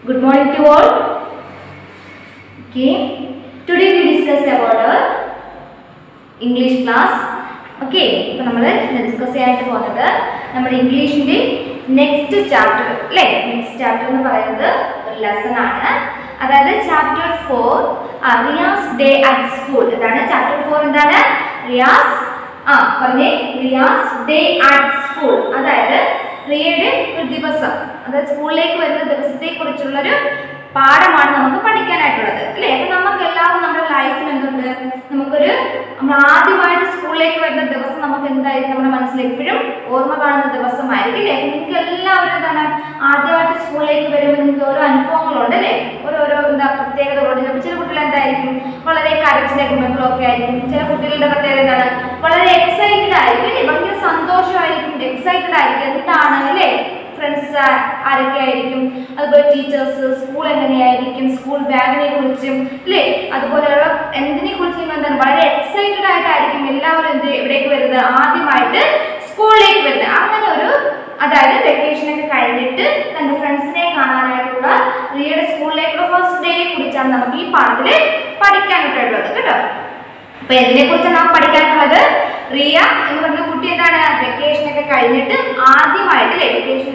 Good morning to all. Okay. Today we discuss about our English class. Okay ഇപ്പൊ നമ്മൾ discuss ചെയ്യാനായിട്ട് പോകുന്നത് നമ്മുടെ ഇംഗ്ലീഷിന്റെ നെക്സ്റ്റ് ചാപ്റ്റർ അല്ലേ നെക്സ്റ്റ് ചാപ്റ്റർ എന്ന് പറയുന്നത് ഒരു ലെസൺ ആണ് അതായത് chapter four Riya's day at school എന്താണ് ചാപ്റ്റർ ഫോർ എന്താണ് റിയാസ് ആ പറഞ്ഞേ റിയാസ് ഡേ അറ്റ് സ്കൂൾ അതായത് റിയയുടെ ഒരു ദിവസം അതായത് സ്കൂളിലേക്ക് വരുന്ന ദിവസത്തെ കുറിച്ചുള്ളൊരു പാഠമാണ് നമുക്ക് പഠിക്കാനായിട്ടുള്ളത് അല്ലേ അപ്പൊ നമുക്ക് എല്ലാവരും നമ്മുടെ ലൈഫിൽ എന്തുണ്ട് നമുക്കൊരു നമ്മൾ ആദ്യമായിട്ട് സ്കൂളിലേക്ക് വരുന്ന ദിവസം നമുക്ക് എന്തായിരിക്കും നമ്മുടെ മനസ്സിൽ എപ്പോഴും ഓർമ്മ കാണുന്ന ദിവസമായിരിക്കും അല്ലേ അപ്പൊ നിങ്ങൾക്ക് എല്ലാവരും എന്താണ് ആദ്യമായിട്ട് സ്കൂളിലേക്ക് വരുമ്പോൾ നിങ്ങൾക്ക് ഓരോ അനുഭവങ്ങളുണ്ട് അല്ലേ ഓരോരോ എന്താ പ്രത്യേകതകളുണ്ട് ചിലപ്പോൾ ചില കുട്ടികൾ എന്തായിരിക്കും വളരെ കരച്ചിലേക്ക് ബഹളമൊക്കെ ആയിരിക്കും ചില കുട്ടികളുടെ പ്രത്യേകത എന്താണ് വളരെ എക്സൈറ്റഡ് ആയിരിക്കും അല്ലേ ഭയങ്കര സന്തോഷമായിരിക്കും എക്സൈറ്റഡ് ആയിരിക്കും എന്താണ് അല്ലേ ഫ്രണ്ട്സ് ആരൊക്കെ ആയിരിക്കും അതുപോലെ ടീച്ചേഴ്സ് സ്കൂൾ എങ്ങനെയായിരിക്കും സ്കൂൾ ബാഗിനെ കുറിച്ചും അല്ലേ അതുപോലെയുള്ള എന്തിനെ കുറിച്ചും എന്താണ് വളരെ എക്സൈറ്റഡ് ആയിട്ടായിരിക്കും എല്ലാവരും എന്ത് എവിടേക്ക് വരുന്നത് ആദ്യമായിട്ട് സ്കൂളിലേക്ക് വരുന്നത് അങ്ങനെ ഒരു അതായത് വെക്കേഷൻ ഒക്കെ കഴിഞ്ഞിട്ട് തന്റെ ഫ്രണ്ട്സിനെ കാണാനായിട്ടുള്ള റിയയുടെ സ്കൂളിലേക്കുള്ള ഫസ്റ്റ് ഡേയെ കുറിച്ചാണ് നമുക്ക് ഈ പാഠത്തിൽ പഠിക്കാനായിട്ടുള്ളത് കേട്ടോ അപ്പൊ ഇതിനെ കുറിച്ചാണ് നമുക്ക് പഠിക്കാനുള്ളത് റിയ എന്ന് പറഞ്ഞ കുട്ടി എന്താണ് വെക്കേഷൻ ഒക്കെ കഴിഞ്ഞിട്ട് ആദ്യമായിട്ട് അല്ലേ വെക്കേഷൻ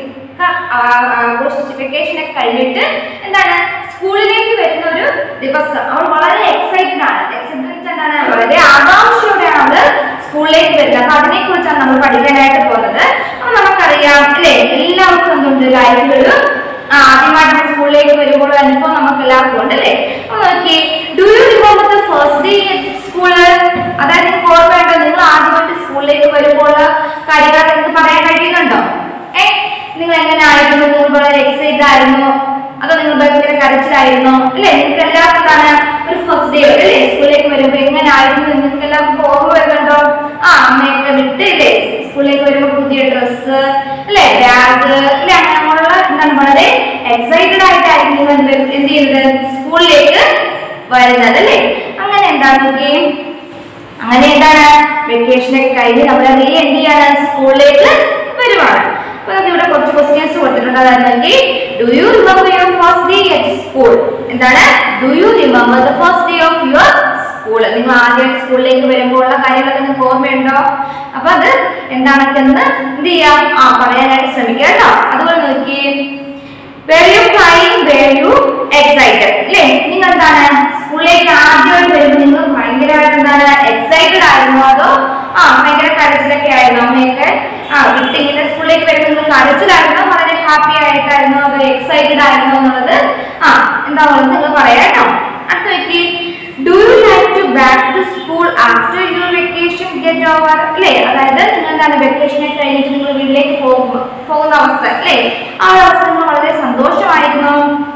ആഘോഷിച്ച് വെക്കേഷൻ ഒക്കെ കഴിഞ്ഞിട്ട് എന്താണ് സ്കൂളിലേക്ക് വരുന്ന ഒരു ദിവസം അവൾ വളരെ എക്സൈറ്റഡ് ആണ് എക്സൈറ്റഡ് എന്താണ് വളരെ ആകാംക്ഷയോടെയാണ് അവള് സ്കൂളിലേക്ക് വരുന്നത് അപ്പൊ അതിനെ കുറിച്ചാണ് നമ്മൾ പഠിക്കാനായിട്ട് പോകുന്നത് അപ്പൊ നമുക്കറിയാം അല്ലേ എല്ലാവർക്കും എന്തുണ്ട് ലൈഫിലൊരു ആദ്യമായിട്ട് സ്കൂളിലേക്ക് വരുമ്പോൾ അനുഭവം നമുക്ക് എല്ലാവർക്കും ഉണ്ട് അല്ലേ അപ്പൊ നോക്കി do you remember the first day school അതായത് നിങ്ങൾക്ക് ഓർമ്മയുണ്ടോ നിങ്ങൾ ആദ്യമായിട്ട് സ്കൂളിലേക്ക് വരുമ്പോൾ കാര്യങ്ങൾ നിങ്ങൾക്ക് പറയാൻ കഴിയുന്നുണ്ടോ ഏ നിങ്ങൾ എങ്ങനെ ആയിരുന്നു നിങ്ങൾ വളരെ എക്സൈറ്റഡ് ആയിരുന്നു അതോ നിങ്ങൾ ഭയങ്കര കരച്ചിലായിരുന്നോ അല്ലേ നിങ്ങൾക്ക് എല്ലാവർക്കും എന്താണ് ഒരു ഫസ്റ്റ് ഡേ അല്ലേ സ്കൂളിലേക്ക് വരുമ്പോൾ എങ്ങനെ ആയിരുന്നു എന്ന് നിങ്ങൾക്ക് എല്ലാവർക്കും ഓർമ്മ വരുന്നുണ്ടോ ആ അമ്മയൊക്കെ വിട്ട് അല്ലേ സ്കൂളിലേക്ക് വരുമ്പോൾ പുതിയ ഡ്രസ്സ് അല്ലേ ബാഗ് അല്ലേ അങ്ങനെയുള്ള എന്താണ് വളരെ എക്സൈറ്റഡ് ആയിട്ടായിരിക്കും നിങ്ങൾ എന്ത് എന്ത് ചെയ്യുന്നത് സ്കൂളിലേക്ക് വരുന്നത് അല്ലേ അങ്ങനെ എന്താണ് നോക്കിയേ അങ്ങനെ എന്താണ് വെക്കേഷൻ ഒക്കെ കഴിഞ്ഞ് നമ്മൾ റീ എന്ത് ചെയ്യാണ് സ്കൂളിലേക്ക് വരുവാണ് അപ്പൊ നമുക്ക് ഇവിടെ കുറച്ച് ക്വസ്റ്റ്യൻസ് കൊടുത്തിട്ടുണ്ട് അതായത് നോക്കി do you remember your first day at school എന്താണ് do you remember the first day of your school നിങ്ങൾ ആദ്യം സ്കൂളിലേക്ക് വരുമ്പോൾ ഉള്ള കാര്യങ്ങളൊക്കെ നിങ്ങൾക്ക് ഓർമ്മയുണ്ടോ അപ്പൊ അത് എന്താണെന്ന് എന്ത് ചെയ്യാം ആ പറയാനായിട്ട് ശ്രമിക്കുക കേട്ടോ അതുപോലെ നോക്കി were you crying were you excited അല്ലേ നിങ്ങൾ എന്താണ് സ്കൂളിലേക്ക് ആദ്യമായിട്ട് വരുമ്പോൾ നിങ്ങൾ ഭയങ്കരമായിട്ട് എന്താണ് എക്സൈറ്റഡ് ആയിരുന്നോ അതോ ആ ഭയങ്കര കരച്ചിലൊക്കെ ആയിരുന്നു അമ്മയൊക്കെ ആ വിട്ട് ഇങ്ങനെ സ്കൂളിലേക്ക് വരുമ്പോൾ നിങ്ങൾ കരച്ചിലായിരുന്നോ വളരെ ഹാപ്പി ആയിട്ടായിരുന്നോ അതോ എക്സൈറ്റഡ് ആയിരുന്നോ എന്നുള്ളത് ആ എന്താണെന്ന് നിങ്ങൾ പറയാം കേട്ടോ അടുത്ത വ്യക്തി do you like to back to school after your vacation get over അല്ലേ അതായത് നിങ്ങൾ എന്താണ് വെക്കേഷൻ ഒക്കെ കഴിഞ്ഞിട്ട് നിങ്ങൾ വീട്ടിലേക്ക് പോകുമ്പോൾ പോകുന്ന അവസ്ഥ അല്ലേ ആ ഒരു അവസ്ഥ നിങ്ങൾ വളരെ സന്തോഷമായിരുന്നു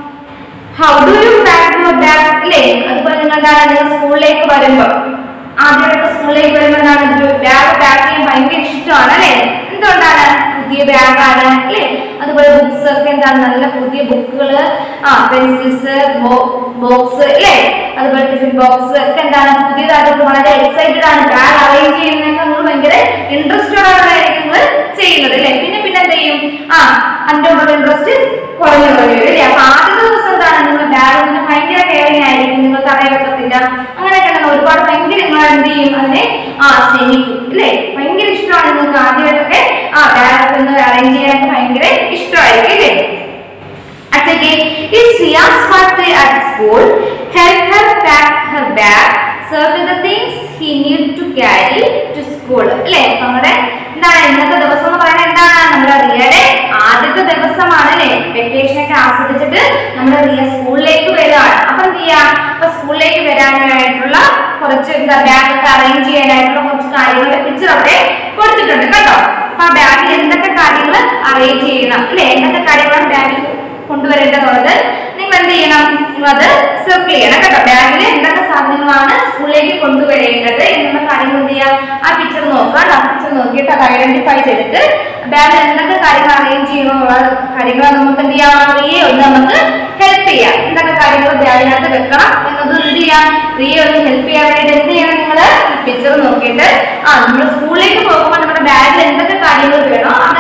how do you pack your bag അല്ലേ അതുപോലെ നിങ്ങൾ എന്താണ് നിങ്ങൾ സ്കൂളിലേക്ക് വരുമ്പോൾ ആദ്യമായിട്ട് സ്കൂളിലേക്ക് വരുമ്പോൾ എന്താണ് ബാഗ് പാക്ക് ചെയ്യാൻ ഭയങ്കര ഇഷ്ടമാണ് അല്ലേ എന്തുകൊണ്ടാണ് പുതിയ ബാഗാണ് അല്ലേ അതുപോലെ ബുക്സ് ഒക്കെ എന്താണ് നല്ല പുതിയ ബുക്കുകൾ ആ പെൻസിൽസ് ബോക്സ് അല്ലേ അതുപോലെ ടിഫിൻ ബോക്സ് ഒക്കെ എന്താണ് പുതിയതായിട്ട് വളരെ എക്സൈറ്റഡ് ആണ് ബാഗ് അറേഞ്ച് ചെയ്യുന്നതൊക്കെ നമ്മൾ ഭയങ്കര ഇൻട്രസ്റ്റോടായിരിക്കും നിങ്ങൾ ചെയ്യുന്നത് അല്ലേ പിന്നെ പിന്നെ എന്ത് ചെയ്യും ആ അതിൻ്റെ ഇൻട്രസ്റ്റ് കുറഞ്ഞു കുറഞ്ഞു വരും അല്ലേ അപ്പൊ ആദ്യത്തെ ദിവസം എന്താണ് നിങ്ങൾ ബാഗ് ഇങ്ങനെ ഭയങ്കര കെയറിങ് ആയിരിക്കും നിങ്ങൾ തറയെ വെക്കത്തില്ല അങ്ങനെയൊക്കെ നമ്മൾ ഒരുപാട് ഭയങ്കര നിങ്ങൾ എന്ത് ചെയ്യും അതിനെ ആ സ്നേഹിക്കും അല്ലേ ഭയങ്കര ഇഷ്ടമാണ് നിങ്ങൾക്ക് ആദ്യമായിട്ടൊക്കെ ആ ബാഗ് ഒന്ന് അറേഞ്ച് ചെയ്യാനൊക്കെ ഭയങ്കര ഇഷ്ടമായിരിക്കും അല്ലേ അടുത്തേക്ക് is Riya's birthday at school help her pack her bag serve the things he need to carry to school അല്ലേ അപ്പൊ നമ്മുടെ എന്താണ് ഇന്നത്തെ ദിവസം എന്ന് പറയുന്നത് എന്താണ് നമ്മുടെ റിയയുടെ ആദ്യത്തെ ദിവസമാണ് അല്ലേ വെക്കേഷൻ ഒക്കെ ആസ്വദിച്ചിട്ട് നമ്മുടെ റിയ സ്കൂളിലേക്ക് വരികയാണ് അപ്പൊ എന്ത് ചെയ്യാം അപ്പൊ സ്കൂളിലേക്ക് വരാനായിട്ടുള്ള കുറച്ച് എന്താ ബാഗ് ഒക്കെ അറേഞ്ച് ചെയ്യാനായിട്ടുള്ള കുറച്ച് കാര്യങ്ങളുടെ പിക്ചർ അവിടെ കൊടുത്തിട്ടുണ്ട് കേട്ടോ അപ്പൊ ആ ബാഗിൽ എന്തൊക്കെ കാര്യങ്ങൾ അറേഞ്ച് ചെയ്യണം അല്ലെ എന്തൊക്കെ കാര്യങ്ങളാണ് ബാഗിൽ കൊണ്ടുവരേണ്ടതുള്ളത് നിങ്ങൾ എന്ത് ചെയ്യണം നിങ്ങൾ അത് സർക്കിൾ ചെയ്യണം കേട്ടോ ബാഗിൽ എന്തൊക്കെ സാധനങ്ങളാണ് സ്കൂളിലേക്ക് കൊണ്ടുവരേണ്ടത് എന്നുള്ള കാര്യങ്ങൾ എന്ത് ചെയ്യാം ആ പിക്ചർ നോക്കുക ആ പിക്ചർ നോക്കിയിട്ട് അത് ഐഡന്റിഫൈ ചെയ്തിട്ട് ബാഗിൽ എന്തൊക്കെ കാര്യങ്ങൾ അറേഞ്ച് ചെയ്യണമെന്നുള്ള കാര്യങ്ങൾ നമുക്ക് എന്ത് ചെയ്യാം റിയെ ഒന്ന് നമുക്ക് ഹെൽപ്പ് ചെയ്യാം എന്തൊക്കെ കാര്യങ്ങൾ ബാഗിനകത്ത് വെക്കണം എന്നത് എന്ത് ചെയ്യാം റിയെ ഒന്ന് ഹെൽപ്പ് ചെയ്യാൻ വേണ്ടിയിട്ട് എന്ത് ചെയ്യണം നിങ്ങൾ പിക്ചർ നോക്കിയിട്ട് ആ നമ്മൾ സ്കൂളിലേക്ക് പോകുമ്പോൾ നമ്മുടെ ബാഗിൽ എന്തൊക്കെ കാര്യങ്ങൾ വേണോ അതൊക്കെ എന്ത് ചെയ്യാം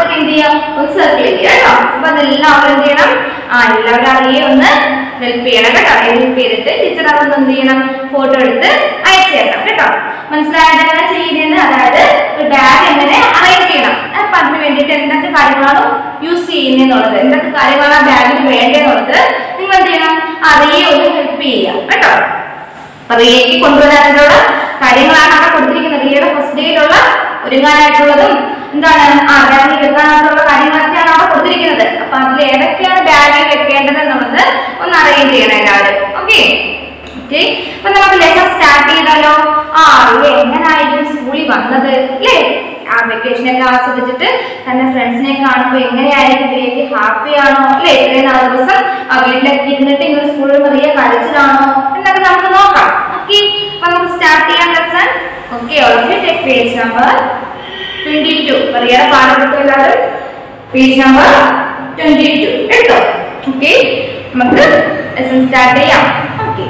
ചെയ്യാം ഒന്ന് സർക്കിൾ ചെയ്യുക കേട്ടോ അപ്പൊ അതെല്ലാവരും എന്ത് ചെയ്യണം ആ എല്ലാവരും അറിയെ ഒന്ന് ഹെൽപ്പ് ചെയ്യണം കേട്ടോ ഹെൽപ്പ് ചെയ്തിട്ട് ടീച്ചർ അതൊന്ന് എന്ത് ചെയ്യണം ഫോട്ടോ എടുത്ത് അയച്ചു തരണം കേട്ടോ മനസ്സിലായത് എങ്ങനെ ചെയ്യുന്നതെന്ന് അതായത് ഒരു ബാഗ് എങ്ങനെ അറേഞ്ച് ചെയ്യണം അപ്പൊ അതിന് വേണ്ടിയിട്ട് എന്തൊക്കെ കാര്യങ്ങളാണ് യൂസ് ചെയ്യുന്നതെന്നുള്ളത് എന്തൊക്കെ കാര്യങ്ങളാണ് ആ ബാഗിൽ വേണ്ടതെന്നുള്ളത് നിങ്ങൾ എന്ത് ചെയ്യണം അറിയെ ഒന്ന് ഹെൽപ്പ് ചെയ്യാം കേട്ടോ അപ്പൊ റിയയ്ക്ക് കൊണ്ടുവരാനുള്ള കാര്യങ്ങളാണ് അവിടെ കൊടുത്തിരിക്കുന്നത് റിയയുടെ ഫസ്റ്റ് ഡേയിലുള്ള ഒരുങ്ങാനായിട്ടുള്ളതും എന്താണ് ആ ബാഗിൽ വെക്കാനായിട്ടുള്ള കാര്യങ്ങളൊക്കെയാണ് അവിടെ കൊടുത്തിരിക്കുന്നത് അപ്പൊ അതിൽ ഏതൊക്കെയാണ് ബാഗിൽ വെക്കേണ്ടത് എന്നുള്ളത് ഒന്ന് അറേഞ്ച് ചെയ്യണം എല്ലാവരും ഓക്കെ ഓക്കെ അപ്പൊ നമുക്ക് ലെസൺ സ്റ്റാർട്ട് ചെയ്താലോ ആ റിയ എങ്ങനായിരിക്കും സ്കൂളിൽ വന്നത് അല്ലേ ആ വെക്കേഷൻ ഒക്കെ ആസ്വദിച്ചിട്ട് തന്റെ ഫ്രണ്ട്സിനെ കാണുമ്പോൾ എങ്ങനെയായിരിക്കും റിയക്ക് ഹാപ്പി ആണോ അല്ലേ ഇത്രയും നാല് ദിവസം ആ വീട്ടിലൊക്കെ ഇരുന്നിട്ട് ഇങ്ങനെ സ്കൂളിൽ റിയ കളിച്ചതാണോ എന്നൊക്കെ നമുക്ക് നോക്കാം ഓക്കെ അപ്പൊ നമുക്ക് സ്റ്റാർട്ട് ചെയ്യാം lesson okay already take page number twenty two റിയയുടെ പാഠപുസ്തകം എല്ലാവരും പേജ് നമ്പർ ട്വന്റി ടു എടുത്തോ ഓക്കെ നമുക്ക് ലെസൺ സ്റ്റാർട്ട് ചെയ്യാം okay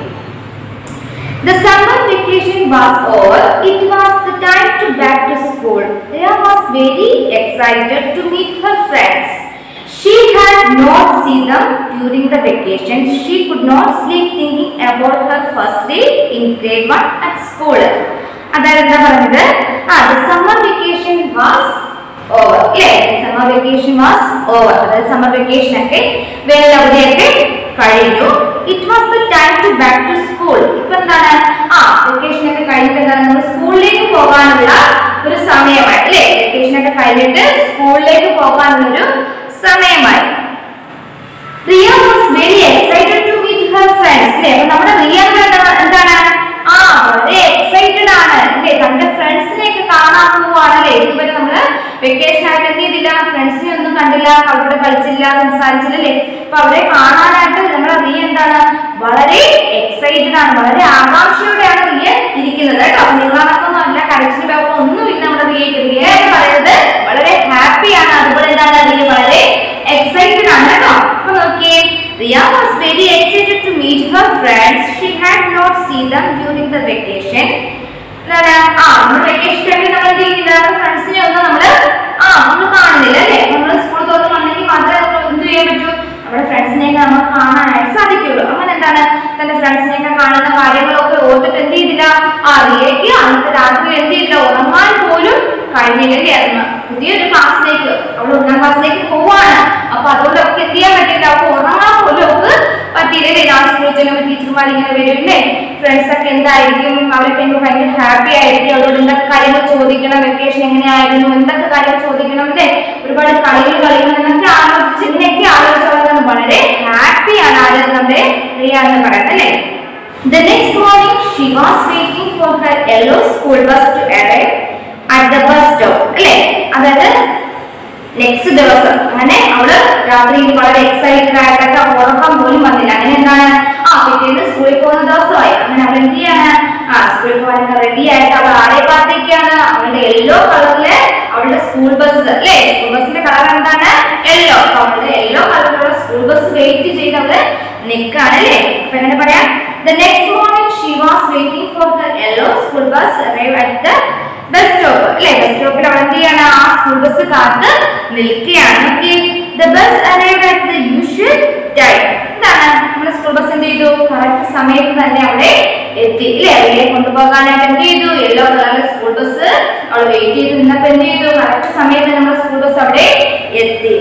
The summer vacation was over. It was the time to back to school. Rhea was very excited to meet her friends. She had not seen them during the vacation. She could not sleep thinking about her first day in grade 1 at school. അതായത് എന്താ പറഞ്ഞത് ആ the summer vacation was over അല്ലേ summer vacation was over അതായത് summer vacation ഒക്കെ വേനൽ അവധിയൊക്കെ കഴിഞ്ഞു it was the time to back to school ഇപ്പൊ എന്താണ് ആ വെക്കേഷൻ ഒക്കെ കഴിഞ്ഞിട്ട് എന്താണ് നമ്മൾ സ്കൂളിലേക്ക് പോകാനുള്ള ഒരു സമയമായി അല്ലേ വെക്കേഷൻ ഒക്കെ കഴിഞ്ഞിട്ട് സ്കൂളിലേക്ക് പോകാനുള്ള ഒരു സമയമായി Riya was very excited to meet her friends അല്ലേ അപ്പൊ നമ്മുടെ റിയ എന്താണ് എന്താണ് ആ വളരെ എക്സൈറ്റഡ് ആണ് അല്ലേ തന്റെ ഫ്രണ്ട്സിനെ ഒക്കെ കാണാൻ പോവാണല്ലേ ഇതുവരെ നമ്മള് വെക്കേഷൻ ആയിട്ട് എന്ത് ചെയ്തില്ല ഫ്രണ്ട്സിനെ ഒന്നും കണ്ടില്ല അവരോട് കളിച്ചില്ല സംസാരിച്ചില്ല അല്ലേ അപ്പൊ അവരെ കാണാനായിട്ട് നമ്മുടെ റിയ എന്താണ് വളരെ എക്സൈറ്റഡ് ആണ് വളരെ ആകാംക്ഷയോടെയാണ് റിയ ഇരിക്കുന്നത് കേട്ടോ അപ്പൊ നിങ്ങളൊന്നും അല്ല കരച്ചിൽ ബാബു ഒന്നുമില്ല നമ്മുടെ റിയക്ക് റിയ എന്ന് പറയുന്നത് വളരെ ഹാപ്പിയാണ് അതുപോലെ എന്താണ് റിയ വളരെ എക്സൈറ്റഡ് ആണ് കേട്ടോ അപ്പൊ നോക്കിയേ Riya was very excited to meet her friends she had not seen them during the vacation എന്താണ് ആ നമ്മൾ വെക്കേഷൻ ടൈമിൽ നമ്മൾ എന്ത് ചെയ്യുന്നില്ല ഫ്രണ്ട്സിനെ ഒന്നും നമ്മള് ആ നമ്മൾ കാണുന്നില്ല അല്ലേ നമ്മൾ സ്കൂൾ തുറന്ന് വന്നെങ്കിൽ മാത്രമേ നമ്മൾ എന്ത് ചെയ്യാൻ പറ്റൂ നമ്മുടെ ഫ്രണ്ട്സിനെയൊക്കെ നമ്മൾ കാണാനായിട്ട് സാധിക്കുള്ളൂ അങ്ങനെ എന്താണ് തന്റെ ഫ്രണ്ട്സിനെയൊക്കെ കാണുന്ന കാര്യങ്ങളൊക്കെ ഓർത്തിട്ട് എന്ത് ചെയ്തില്ല ആ റിയയ്ക്ക് അന്നത്തെ രാത്രി എന്ത് ചെയ്തില്ല ഉറങ്ങാൻ പോലും കഴിഞ്ഞില്ലേ അന്ന് പുതിയൊരു ക്ലാസ്സിലേക്ക് അവൾ ഒന്നാം ക്ലാസ്സിലേക്ക് പോവാണ് അപ്പൊ അതുകൊണ്ട് അവർക്ക് എന്ത് ചെയ്യാൻ പറ്റില്ല അവർക്ക് ഉറങ്ങാൻ പോലും അവർക്ക് പറ്റിയില്ലേ ലാസ്റ്റ് സ്കൂളിൽ ചെല്ലുമ്പോൾ ടീച്ചർമാർ ഇങ്ങനെ വരില്ലേ ഫ്രണ്ട്സ് ഒക്കെ എന്തായിരിക്കും അവരൊക്കെ എനിക്ക് ഭയങ്കര ഹാപ്പി ആയിരിക്കും അവരോട് എന്തൊക്കെ കാര്യങ്ങൾ ചോദിക്കണം വെക്കേഷൻ എങ്ങനെയായിരുന്നു എന്തൊക്കെ കാര്യങ്ങൾ ചോദിക്കണം അല്ലേ ഒരുപാട് കളികൾ കളിക്കണം എന്നൊക്കെ ആലോചിച്ച് ഇങ്ങനെയൊക്കെ ആലോചിച്ചവർ വളരെ ഹാപ്പിയാണ് ആരും നമ്മുടെ റിയ എന്ന് പറയുന്നത് അല്ലേ The next morning, she was waiting for her yellow school bus to arrive at the bus stop. അല്ലേ അതായത് നെക്സ്റ്റ് ദിവസം അങ്ങനെ അവള് രാത്രി വളരെ എക്സൈറ്റഡ് ആയിട്ടൊക്കെ ഉറക്കം പോലും വന്നില്ല അങ്ങനെ എന്താണ് ആ പിറ്റേന്ന് സ്കൂളിൽ പോകുന്ന ദിവസമായി അങ്ങനെ അവൾ എന്ത് ചെയ്യാണ് ആ സ്കൂളിൽ പോകാനൊക്കെ റെഡി ആയിട്ട് അവൾ ആരെ കാത്തിരിക്കുകയാണ് അവളുടെ യെല്ലോ കളറിലെ അവളുടെ സ്കൂൾ ബസ് അല്ലേ സ്കൂൾ ബസിന്റെ കളർ എന്താണ് യെല്ലോ അപ്പൊ അവളുടെ യെല്ലോ കളറിലുള്ള സ്കൂൾ ബസ് വെയിറ്റ് ചെയ്ത് അവള് നിൽക്കാണ് അല്ലേ അപ്പൊ എങ്ങനെ പറയാം The next morning she was waiting for her yellow school bus arrive at the bus stop അല്ലെ ബസ് സ്റ്റോപ്പിൽ അവൾ എന്ത് ചെയ്യാണ് ആ സ്കൂൾ ബസ് കാത്ത് നിൽക്കുകയാണ് the bus arrived at the usual time എന്താണ് നമ്മുടെ സ്കൂൾ ബസ് എന്ത് ചെയ്തു കറക്റ്റ് സമയത്ത് തന്നെ അവിടെ എത്തി അല്ലെ അവരെ കൊണ്ടുപോകാനായിട്ട് എന്ത് ചെയ്തു യെല്ലോ കളറിലെ സ്കൂൾ ബസ് അവൾ വെയിറ്റ് ചെയ്ത് നിന്നപ്പോ എന്ത് ചെയ്തു കറക്റ്റ് സമയത്ത് നമ്മുടെ സ്കൂൾ ബസ് അവിടെ എത്തി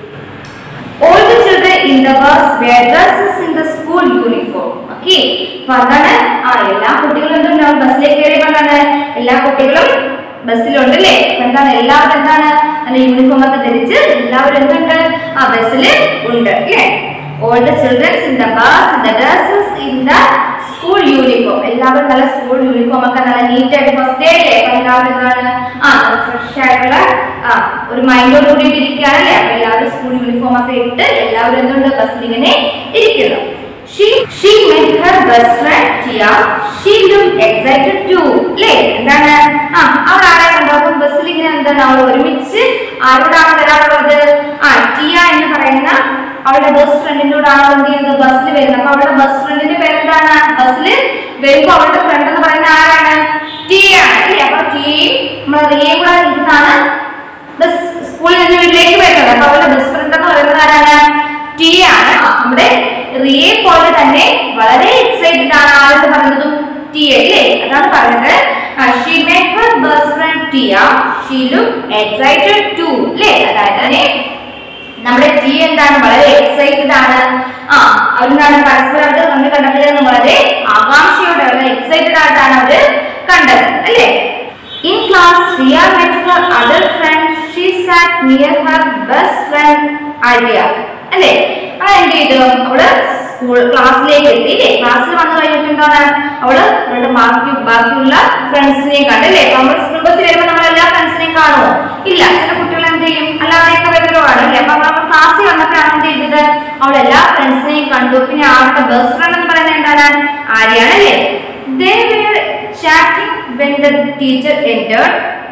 All the children in the bus wear dresses in the school uniform. Okay. അപ്പൊ അതാണ് ആ എല്ലാ കുട്ടികളും എന്തുണ്ടാവും ബസ്സിലേക്ക് കയറിയപ്പോൾ എന്താണ് എല്ലാ കുട്ടികളും ബസ്സിലുണ്ട് അല്ലേ അപ്പൊ എന്താണ് എല്ലാവരും എന്താണ് നല്ല യൂണിഫോം ഒക്കെ ധരിച്ച് എല്ലാവരും എന്തുണ്ട് ആ ബസ്സിൽ ഉണ്ട് അല്ലേ all the childrens in the bus the dresses in the school uniform എല്ലാവരും നല്ല സ്കൂൾ യൂണിഫോം ഒക്കെ നല്ല നീറ്റ് ആയിട്ട് ഫസ്റ്റ് ഡേ അല്ലേ അപ്പൊ എല്ലാവരും എന്താണ് ആ ഫ്രഷ് ആയിട്ടുള്ള ആ ഒരു മൈൻഡോട് കൂടിയിട്ട് ഇരിക്കുകയാണല്ലേ അപ്പൊ എല്ലാവരും സ്കൂൾ യൂണിഫോം ഒക്കെ ഇട്ട് എല്ലാവരും എന്തുണ്ട് ബസ്സിൽ ഇങ്ങനെ ഇരിക്കുന്നു She she met her best friend Tia. She looked excited too. അല്ലേ എന്താണ് ആ അവൾ ആരെ കണ്ടപ്പോൾ ബസ്സിൽ ഇങ്ങനെ എന്താണ് അവൾ ഒരുമിച്ച് ആരോടാണ് വരാറുള്ളത് ആ ടിയ എന്ന് പറയുന്ന അവളുടെ ബെസ്റ്റ് ഫ്രണ്ടിന്റെ കൂടെ ആണ് എന്ത് ചെയ്യുന്നത് ബസ്സിൽ വരുന്നത് അപ്പൊ അവളുടെ ബെസ്റ്റ് ഫ്രണ്ടിന്റെ പേരെന്താണ് ബസ്സിൽ വരുമ്പോ അവളുടെ ഫ്രണ്ട് എന്ന് പറയുന്ന ആരാണ് ടിയ ആണ് അല്ലേ അപ്പൊ ടിയയും നമ്മളെ റിയയും കൂടെ ഇരുന്നാണ് ബസ് സ്കൂളിൽ നിന്ന് വീട്ടിലേക്ക് വരുന്നത് അപ്പൊ അവരുടെ ബെസ്റ്റ് ഫ്രണ്ട് എന്ന് പറയുന്നത് ആരാണ് ടി ആണ് നമ്മുടെ റിയെ പോലെ തന്നെ വളരെ എക്സൈറ്റഡ് ആണ് ആരെന്ന് പറയുന്നതും ടി അല്ലേ അതാണ് പറഞ്ഞത് she made her best friend Tia she look excited to അല്ലേ അതായത് നമ്മുടെ ടി എന്താണ് വളരെ എക്സൈറ്റഡ് ആണ് ആ അവരെന്താണ് പരസ്പരം അവര് തമ്മിൽ കണ്ടപ്പോഴേക്കും വളരെ ആകാംക്ഷയോടെ വളരെ എക്സൈറ്റഡ് ആയിട്ടാണ് അവര് കണ്ടത് അല്ലേ in class Riya met her other friend she sat near her best friend Arya അല്ലേ ആ എന്ത് ചെയ്തു അവള് സ്കൂൾ ക്ലാസ്സിലേക്ക് എത്തി അല്ലേ ക്ലാസ്സിൽ വന്നു കഴിഞ്ഞിട്ട് എന്താണ് അവള് അവളുടെ ബാക്കി ബാക്കിയുള്ള ഫ്രണ്ട്സിനെ കണ്ടു അല്ലേ നമ്മൾ സ്കൂൾ ബസ്സിൽ വരുമ്പോൾ നമ്മൾ എല്ലാ ഫ്രണ്ട്സിനെയും കാണുമോ ഇല്ല ചില കുട്ടികൾ എന്ത് ചെയ്യും അല്ലാതെയൊക്കെ വരുന്നവരാണ് അല്ലേ അപ്പൊ നമ്മൾ ക്ലാസ്സിൽ വന്നപ്പോഴാണ് എന്ത് ചെയ്തത് അവൾ എല്ലാ ഫ്രണ്ട്സിനെയും കണ്ടു പിന്നെ അവളുടെ ബെസ്റ്റ് ഫ്രണ്ട് എന്ന് പറയുന്നത് എന്താണ് ആര്യാണ് അല്ലേ they were chatting when the teacher entered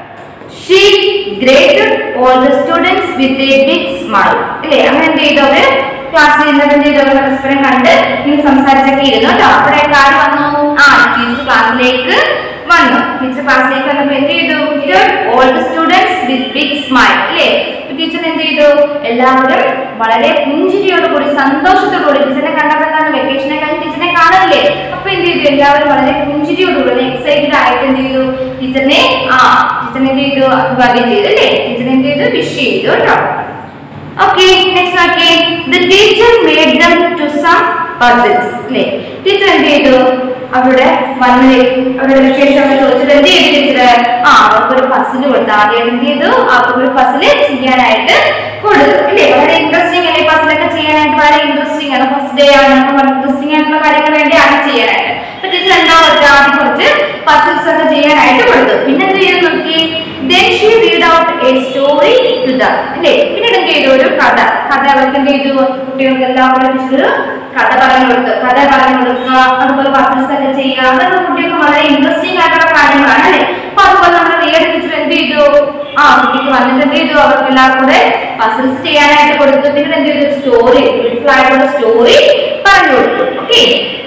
she greeted all the students with a big smile അല്ലേ അങ്ങനെ എന്ത് ചെയ്തു അവര് ക്ലാസ്സിൽ ഇരുന്നിട്ട് എന്ത് ചെയ്തു അവര് പരസ്പരം കണ്ട് ഇങ്ങനെ സംസാരിച്ചൊക്കെ ഇരുന്നു കേട്ടോ അപ്പോഴേ കാര്യം വന്നു ആ ടീച്ചർ ക്ലാസ്സിലേക്ക് വന്നു ടീച്ചർ ക്ലാസ്സിലേക്ക് വന്നപ്പോ എന്ത് ചെയ്തു all the students with big smile അല്ലേ ടീച്ചർ എന്ത് ചെയ്തു എല്ലാവരും വളരെ പുഞ്ചിരിയോട് കൂടി സന്തോഷത്തോടു കൂടി ടീച്ചറിനെ കണ്ടപ്പോൾ എന്താണ് വെക്കേഷനെ കഴിഞ്ഞ് ടീച്ചറിനെ കാണാനില്ലേ അപ്പൊ എന്ത് ചെയ്തു എല്ലാവരും വളരെ പുഞ്ചിരിയോട് കൂടി എക്സൈറ്റഡ് ആയിട്ട് എന്ത് ചെയ്തു ടീച്ചറിനെ ആ ടീച്ചറിനെ എന്ത് ചെയ്തു അഭിവാദ്യം ചെയ്തു അല്ലേ ടീച്ചറിനെ എന്ത് ചെയ്തു വിഷ് ചെയ്തു കേട്ടോ ഓക്കെ നെക്സ്റ്റ് നോക്കിയേ the teacher made them to some puzzles അല്ലേ ടീച്ചർ എന്ത് ചെയ്തു അവരുടെ വന്ന് അവരുടെ വിശേഷമൊക്കെ ചോദിച്ചിട്ട് എന്ത് ചെയ്തു ടീച്ചർ ആ അവർക്കൊരു പസിൽ കൊടുത്തു ആദ്യം എന്ത് ചെയ്തു അവർക്കൊരു പസില് ചെയ്യാനായിട്ട് കൊടുത്തു അല്ലേ വളരെ ഇൻട്രസ്റ്റിംഗ് അല്ലേ പസിലൊക്കെ ചെയ്യാനായിട്ട് വളരെ ഇൻട്രസ്റ്റിംഗ് ആണ് ഫസ്റ്റ് ഡേ ആണ് നമുക്ക് ഇൻട്രസ്റ്റിംഗ് ആയിട്ടുള്ള കാര്യങ്ങൾ വേണ്ടിയാണ് ചെയ്യാനായിട്ട് അപ്പൊ ടീച്ചർ എന്താ കൊടുത്തത് ആദ്യം കുറച്ച് പസിൽസ് ഒക്കെ ചെയ്യാനായിട്ട് കൊടുത്തു പിന്നെ എന്ത് ചെയ്തു നോക്കി then she read out a story to them അല്ലേ പിന്നീട് എന്ത് ചെയ്തു ഒരു കഥ കഥ അവർക്ക് എന്ത് ചെയ്തു കുട്ടികൾക്ക് എല്ലാം കൂടെ ടീച്ചർ കഥ പറഞ്ഞു കൊടുത്തു കഥ പറഞ്ഞു കൊടുക്കുക അതുപോലെ പസിൽസ് ഒക്കെ ചെയ്യുക അതൊക്കെ കുട്ടികൾക്ക് വളരെ ഇൻട്രസ്റ്റിംഗ് ആയിട്ടുള്ള കാര്യങ്ങളാണ് അല്ലേ അപ്പൊ അതുപോലെ നമ്മുടെ റിയൽ ടീച്ചർ എന്ത് ചെയ്തു ആ കുട്ടിക്ക് വന്നിട്ട് എന്ത് ചെയ്തു അവർക്ക് എല്ലാവർക്കും കൂടെ പസിൽസ് ചെയ്യാനായിട്ട് കൊടുത്തു പിന്നീട് എന്ത് ചെയ്തു സ്റ്റോറി ബ്യൂട്ടിഫുൾ ആയിട്ടുള്ള സ്റ്റോറി പറഞ്ഞു കൊടുത്തു okay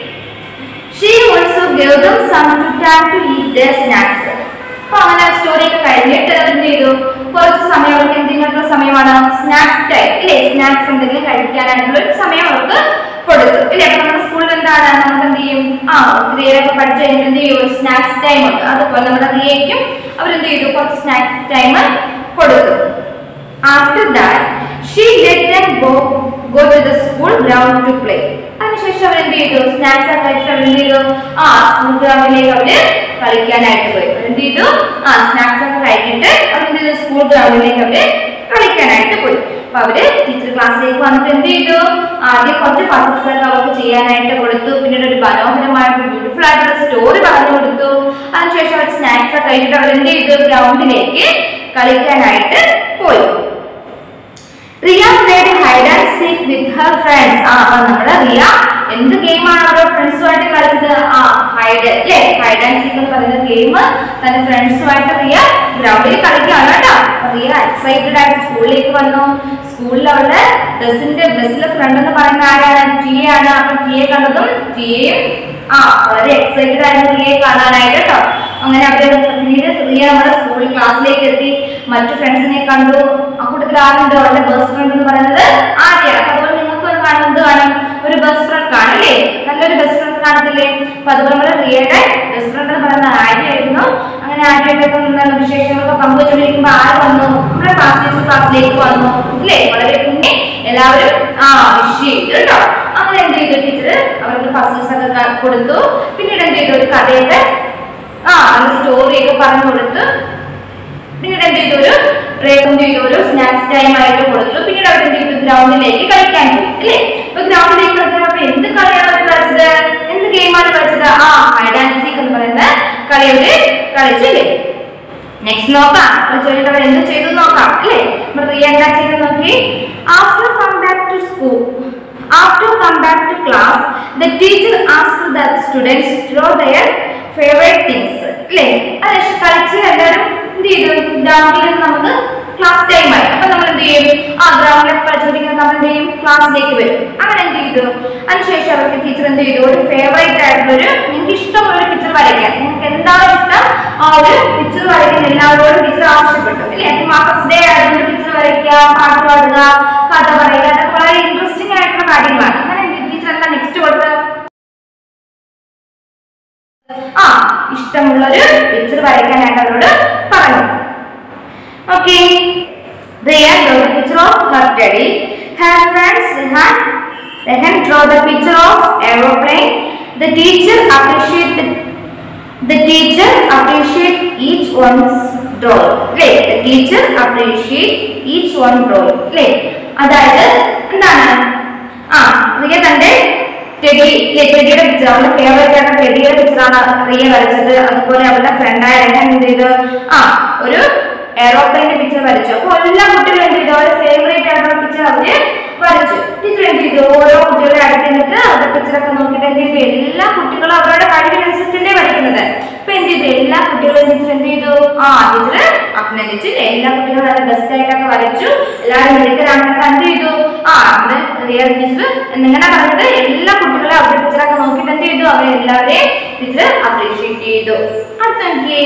she also gave them some two time to eat their snacks അപ്പൊ അങ്ങനെ സ്റ്റോറി ഒക്കെ കഴിഞ്ഞിട്ട് എന്ത് ചെയ്തു കുറച്ച് സമയം അവർക്ക് എന്തിനുള്ള സമയമാണ് സ്നാക്സ് ടൈം ഇല്ലേ സ്നാക്സ് എന്തെങ്കിലും കഴിക്കാനായിട്ടുള്ള ഒരു സമയം അവർക്ക് കൊടുത്തു ഇല്ലേ അപ്പൊ നമ്മുടെ സ്കൂളിൽ എന്താണ് നമുക്ക് എന്ത് ചെയ്യും ആ ക്രിയയൊക്കെ പഠിച്ചു കഴിഞ്ഞിട്ട് എന്ത് ചെയ്യും ഒരു സ്നാക്സ് ടൈം ഉണ്ട് അതുപോലെ നമ്മുടെ ക്രിയയ്ക്കും അവരെന്ത് ചെയ്തു കുറച്ച് സ്നാക്സ് ടൈം കൊടുത്തു after that she let them go go to the school ground to play അതിനുശേഷം അവർ എന്ത് ചെയ്തു സ്നാക്സ് ഒക്കെ കഴിച്ചിട്ട് അവർ എന്ത് ചെയ്തു ആ സ്കൂൾ ഗ്രൗണ്ടിലേക്ക് അവര് കളിക്കാനായിട്ട് പോയി അവർ എന്ത് ചെയ്തു ആ സ്നാക്സ് ഒക്കെ കഴിച്ചിട്ട് അവർ എന്ത് ചെയ്തു സ്കൂൾ ഗ്രൗണ്ടിലേക്ക് അവര് കളിക്കാനായിട്ട് പോയി അപ്പൊ അവര് ടീച്ചർ ക്ലാസ്സിലേക്ക് വന്നിട്ട് എന്ത് ചെയ്തു ആദ്യം കുറച്ച് പസിൽസ് ഒക്കെ അവർക്ക് ചെയ്യാനായിട്ട് കൊടുത്തു പിന്നീട് ഒരു മനോഹരമായിട്ട് ബ്യൂട്ടിഫുൾ ആയിട്ടുള്ള സ്റ്റോറി പറഞ്ഞു കൊടുത്തു അതിനുശേഷം അവർ സ്നാക്സ് ഒക്കെ കഴിച്ചിട്ട് അവർ എന്ത് ചെയ്തു ഗ്രൗണ്ടിലേക്ക് കളിക്കാനായിട്ട് പോയി Riya played hide and seek with her friends ആ അപ്പൊ നമ്മുടെ റിയ എന്ത് ഗെയിമാണ് അവരുടെ ഫ്രണ്ട്സുമായിട്ട് കളിച്ചത് ആ ഹൈഡ് അല്ലേ ഹൈഡ് ആൻഡ് സീക്ക് എന്ന് പറയുന്ന ഗെയിം തന്റെ ഫ്രണ്ട്സുമായിട്ട് റിയ ഗ്രൗണ്ടിൽ കളിക്കുകയാണ് കേട്ടോ അപ്പൊ റിയ എക്സൈറ്റഡ് ആയിട്ട് സ്കൂളിലേക്ക് വന്നു സ്കൂളിൽ അവളുടെ ബസ്സിന്റെ ബസ്സിലെ ഫ്രണ്ട് എന്ന് പറയുന്ന ആരാണ് ടി ആണ് അപ്പൊ ടിയെ കണ്ടതും ടിയെയും ആ വളരെ എക്സൈറ്റഡ് ആയിരുന്നു റിയയെ കാണാനായിട്ട് കേട്ടോ അങ്ങനെ അവര് പിന്നീട് റിയ നമ്മുടെ സ്കൂൾ ക്ലാസ്സിലേക്ക് എത്തി മറ്റു ഫ്രണ്ട്സിനെ കണ്ടു ആ കൂട്ടത്തിൽ ആരുണ്ട് അവളുടെ ബെസ്റ്റ് ഫ്രണ്ട് എന്ന് പറയുന്നത് ആര്യാണ് അപ്പൊ അതുപോലെ നിങ്ങൾക്ക് ഒരു കാണും എന്ത് കാണും ഒരു ബെസ്റ്റ് ഫ്രണ്ട് കാണില്ലേ നല്ലൊരു ബെസ്റ്റ് ഫ്രണ്ട് കാണത്തില്ലേ അപ്പൊ അതുപോലെ നമ്മുടെ റിയയുടെ ബെസ്റ്റ് ഫ്രണ്ട് എന്ന് പറയുന്നത് ആര്യായിരുന്നു അങ്ങനെ ആര്യായിട്ടൊക്കെ എന്താണ് വിശേഷങ്ങളൊക്കെ പങ്കുവച്ചുകൊണ്ടിരിക്കുമ്പോ ആര് വന്നു നമ്മുടെ ക്ലാസ് ടീച്ചർ ക്ലാസ്സിലേക്ക് വന്നു ഇല്ലേ വളരെ കുഞ്ഞെ എല്ലാവരും ആ വിഷ് ചെയ്തു കേട്ടോ അങ്ങനെ എന്ത് ചെയ്തു ടീച്ചർ അവർക്ക് ഫസിൽസ് ഒക്കെ ക- കൊടുത്തു പിന്നീട് എന്ത് ചെയ്തു ഒരു കഥയൊക്കെ ആ സ്റ്റോറി ഒക്കെ പറഞ്ഞു കൊടുത്തു പിന്നീട് എന്ത് ചെയ്തു ഒരു ബ്രേക്ക് എന്ത് ചെയ്തു ഒരു സ്നാക്സ് ടൈം ആയിട്ട് കൊടുത്തു പിന്നീട് അവർ എന്ത് ചെയ്തു ഗ്രൗണ്ടിലേക്ക് കളിക്കാൻ പോയി അല്ലേ അപ്പൊ ഗ്രൗണ്ടിലേക്ക് കളിച്ചപ്പോ എന്ത് കളിയാണ് അവർ കളിച്ചത് എന്ത് ഗെയിമാണ് കളിച്ചത് ആ ഹൈഡ് ആൻഡ് സീക്ക് എന്ന് പറയുന്ന കളി അവര് കളിച്ചില്ലേ നെക്സ്റ്റ് നോക്കാം അപ്പോൾ ചോദിച്ചിട്ട് അവർ എന്ത് ചെയ്തു നോക്കാം അല്ലേ നമ്മൾ റിയ എന്താ ചെയ്ത് നോക്കി after come back to school after come back to class the teacher ask the students draw their favourite things അല്ലേ അത് കളിച്ച് എല്ലാവരും എന്ത് ചെയ്തു ഗ്രൗണ്ടിൽ നമുക്ക് ക്ലാസ് ടൈം ആയി അപ്പൊ നമ്മൾ എന്ത് ചെയ്യും ആ ഗ്രൗണ്ടിലൊക്കെ കളിച്ചുകൊണ്ടിരിക്കുന്ന നമ്മൾ എന്ത് ചെയ്യും ക്ലാസ്സിലേക്ക് വരും അങ്ങനെ എന്ത് ചെയ്തു അതിനുശേഷം അവർക്ക് ടീച്ചർ എന്ത് ചെയ്തു ഒരു ഫേവറേറ്റ് ആയിട്ടുള്ള ഒരു നിങ്ങൾക്ക് ഇഷ്ടമുള്ള ഒരു പിക്ചർ വരയ്ക്കാൻ നിങ്ങൾക്ക് എന്താണ് ഇഷ്ടം ആ ഒരു പിക്ചർ വരയ്ക്കാൻ എല്ലാവരോടും ടീച്ചർ ആവശ്യപ്പെട്ടു അല്ലേ അപ്പം ആ ഫസ്റ്റ് ഡേ ആയതുകൊണ്ട് പിക്ചർ വരയ്ക്കുക പാട്ട് പാടുക കഥ പറയുക അതൊക്കെ വളരെ ഇൻട്രസ്റ്റിംഗ് ആയിട്ടുള്ള കാര്യങ്ങളാണ് അങ്ങനെ ടീച്ചർ എന്താ നെക്സ്റ്റ് കൊടുത്തത് ആ ഇഷ്ടമുള്ളൊരു പിക്ചർ വരയ്ക്കാനായിട്ട് അവരോട് പറഞ്ഞു okay Riya drew the picture of her daddy. Her friends Rehan, Rehan draw the picture of aeroplane. The teacher appreciate the, the teacher appreciate each one's role. അല്ലേ The teacher appreciate each one role. അല്ലേ അതായത് എന്താണ് ആ റിയ തന്റെ teddy ടെഡിയുടെ picture അവളുടെ favourite ആയിട്ടുള്ള ടെഡിയുടെ പിക്ചറാണ് റിയ വരച്ചത് അതുപോലെ അവളുടെ ഫ്രണ്ടായ രഹൻ എന്ത് ചെയ്തു ആ ഒരു എയറോപ്ലെയിന്റെ പിക്ചർ വരച്ചു അപ്പോൾ എല്ലാ കുട്ടികളും എന്ത് ചെയ്തു അവരുടെ ഫേവറേറ്റ് ആയിട്ടുള്ള പിക്ചർ അവര് വരച്ചു ടീച്ചർ എന്ത് ചെയ്തു ഓരോ കുട്ടികളെ അടുത്ത് നിന്നിട്ട് അവരുടെ പിക്ചറൊക്കെ നോക്കിയിട്ട് എന്ത് ചെയ്തു എല്ലാ കുട്ടികളും അവരുടെ കഴിവിനനുസരിച്ചല്ലേ വരയ്ക്കുന്നത് അപ്പൊ എന്ത് ചെയ്തു എല്ലാ കുട്ടികളും ടീച്ചർ എന്ത് ചെയ്തു ആ ടീച്ചർ അഭിനന്ദിച്ചു ഇല്ലേ? എല്ലാ കുട്ടികളും നല്ല ബെസ്റ്റ് ആയിട്ടൊക്കെ വരച്ചു എല്ലാവരും മിടുക്കരാണെന്നൊക്കെ എന്ത് ചെയ്തു ആ അത് റിയൽ ടീച്ചർ നിങ്ങനെ പറഞ്ഞത് എല്ലാ കുട്ടികളും അവരുടെ പിക്ചറൊക്കെ നോക്കിയിട്ട് എന്ത് ചെയ്തു അവരെ എല്ലാവരെയും ടീച്ചർ അപ്രീഷിയേറ്റ് ചെയ്തു അടുത്ത നോക്കിയേ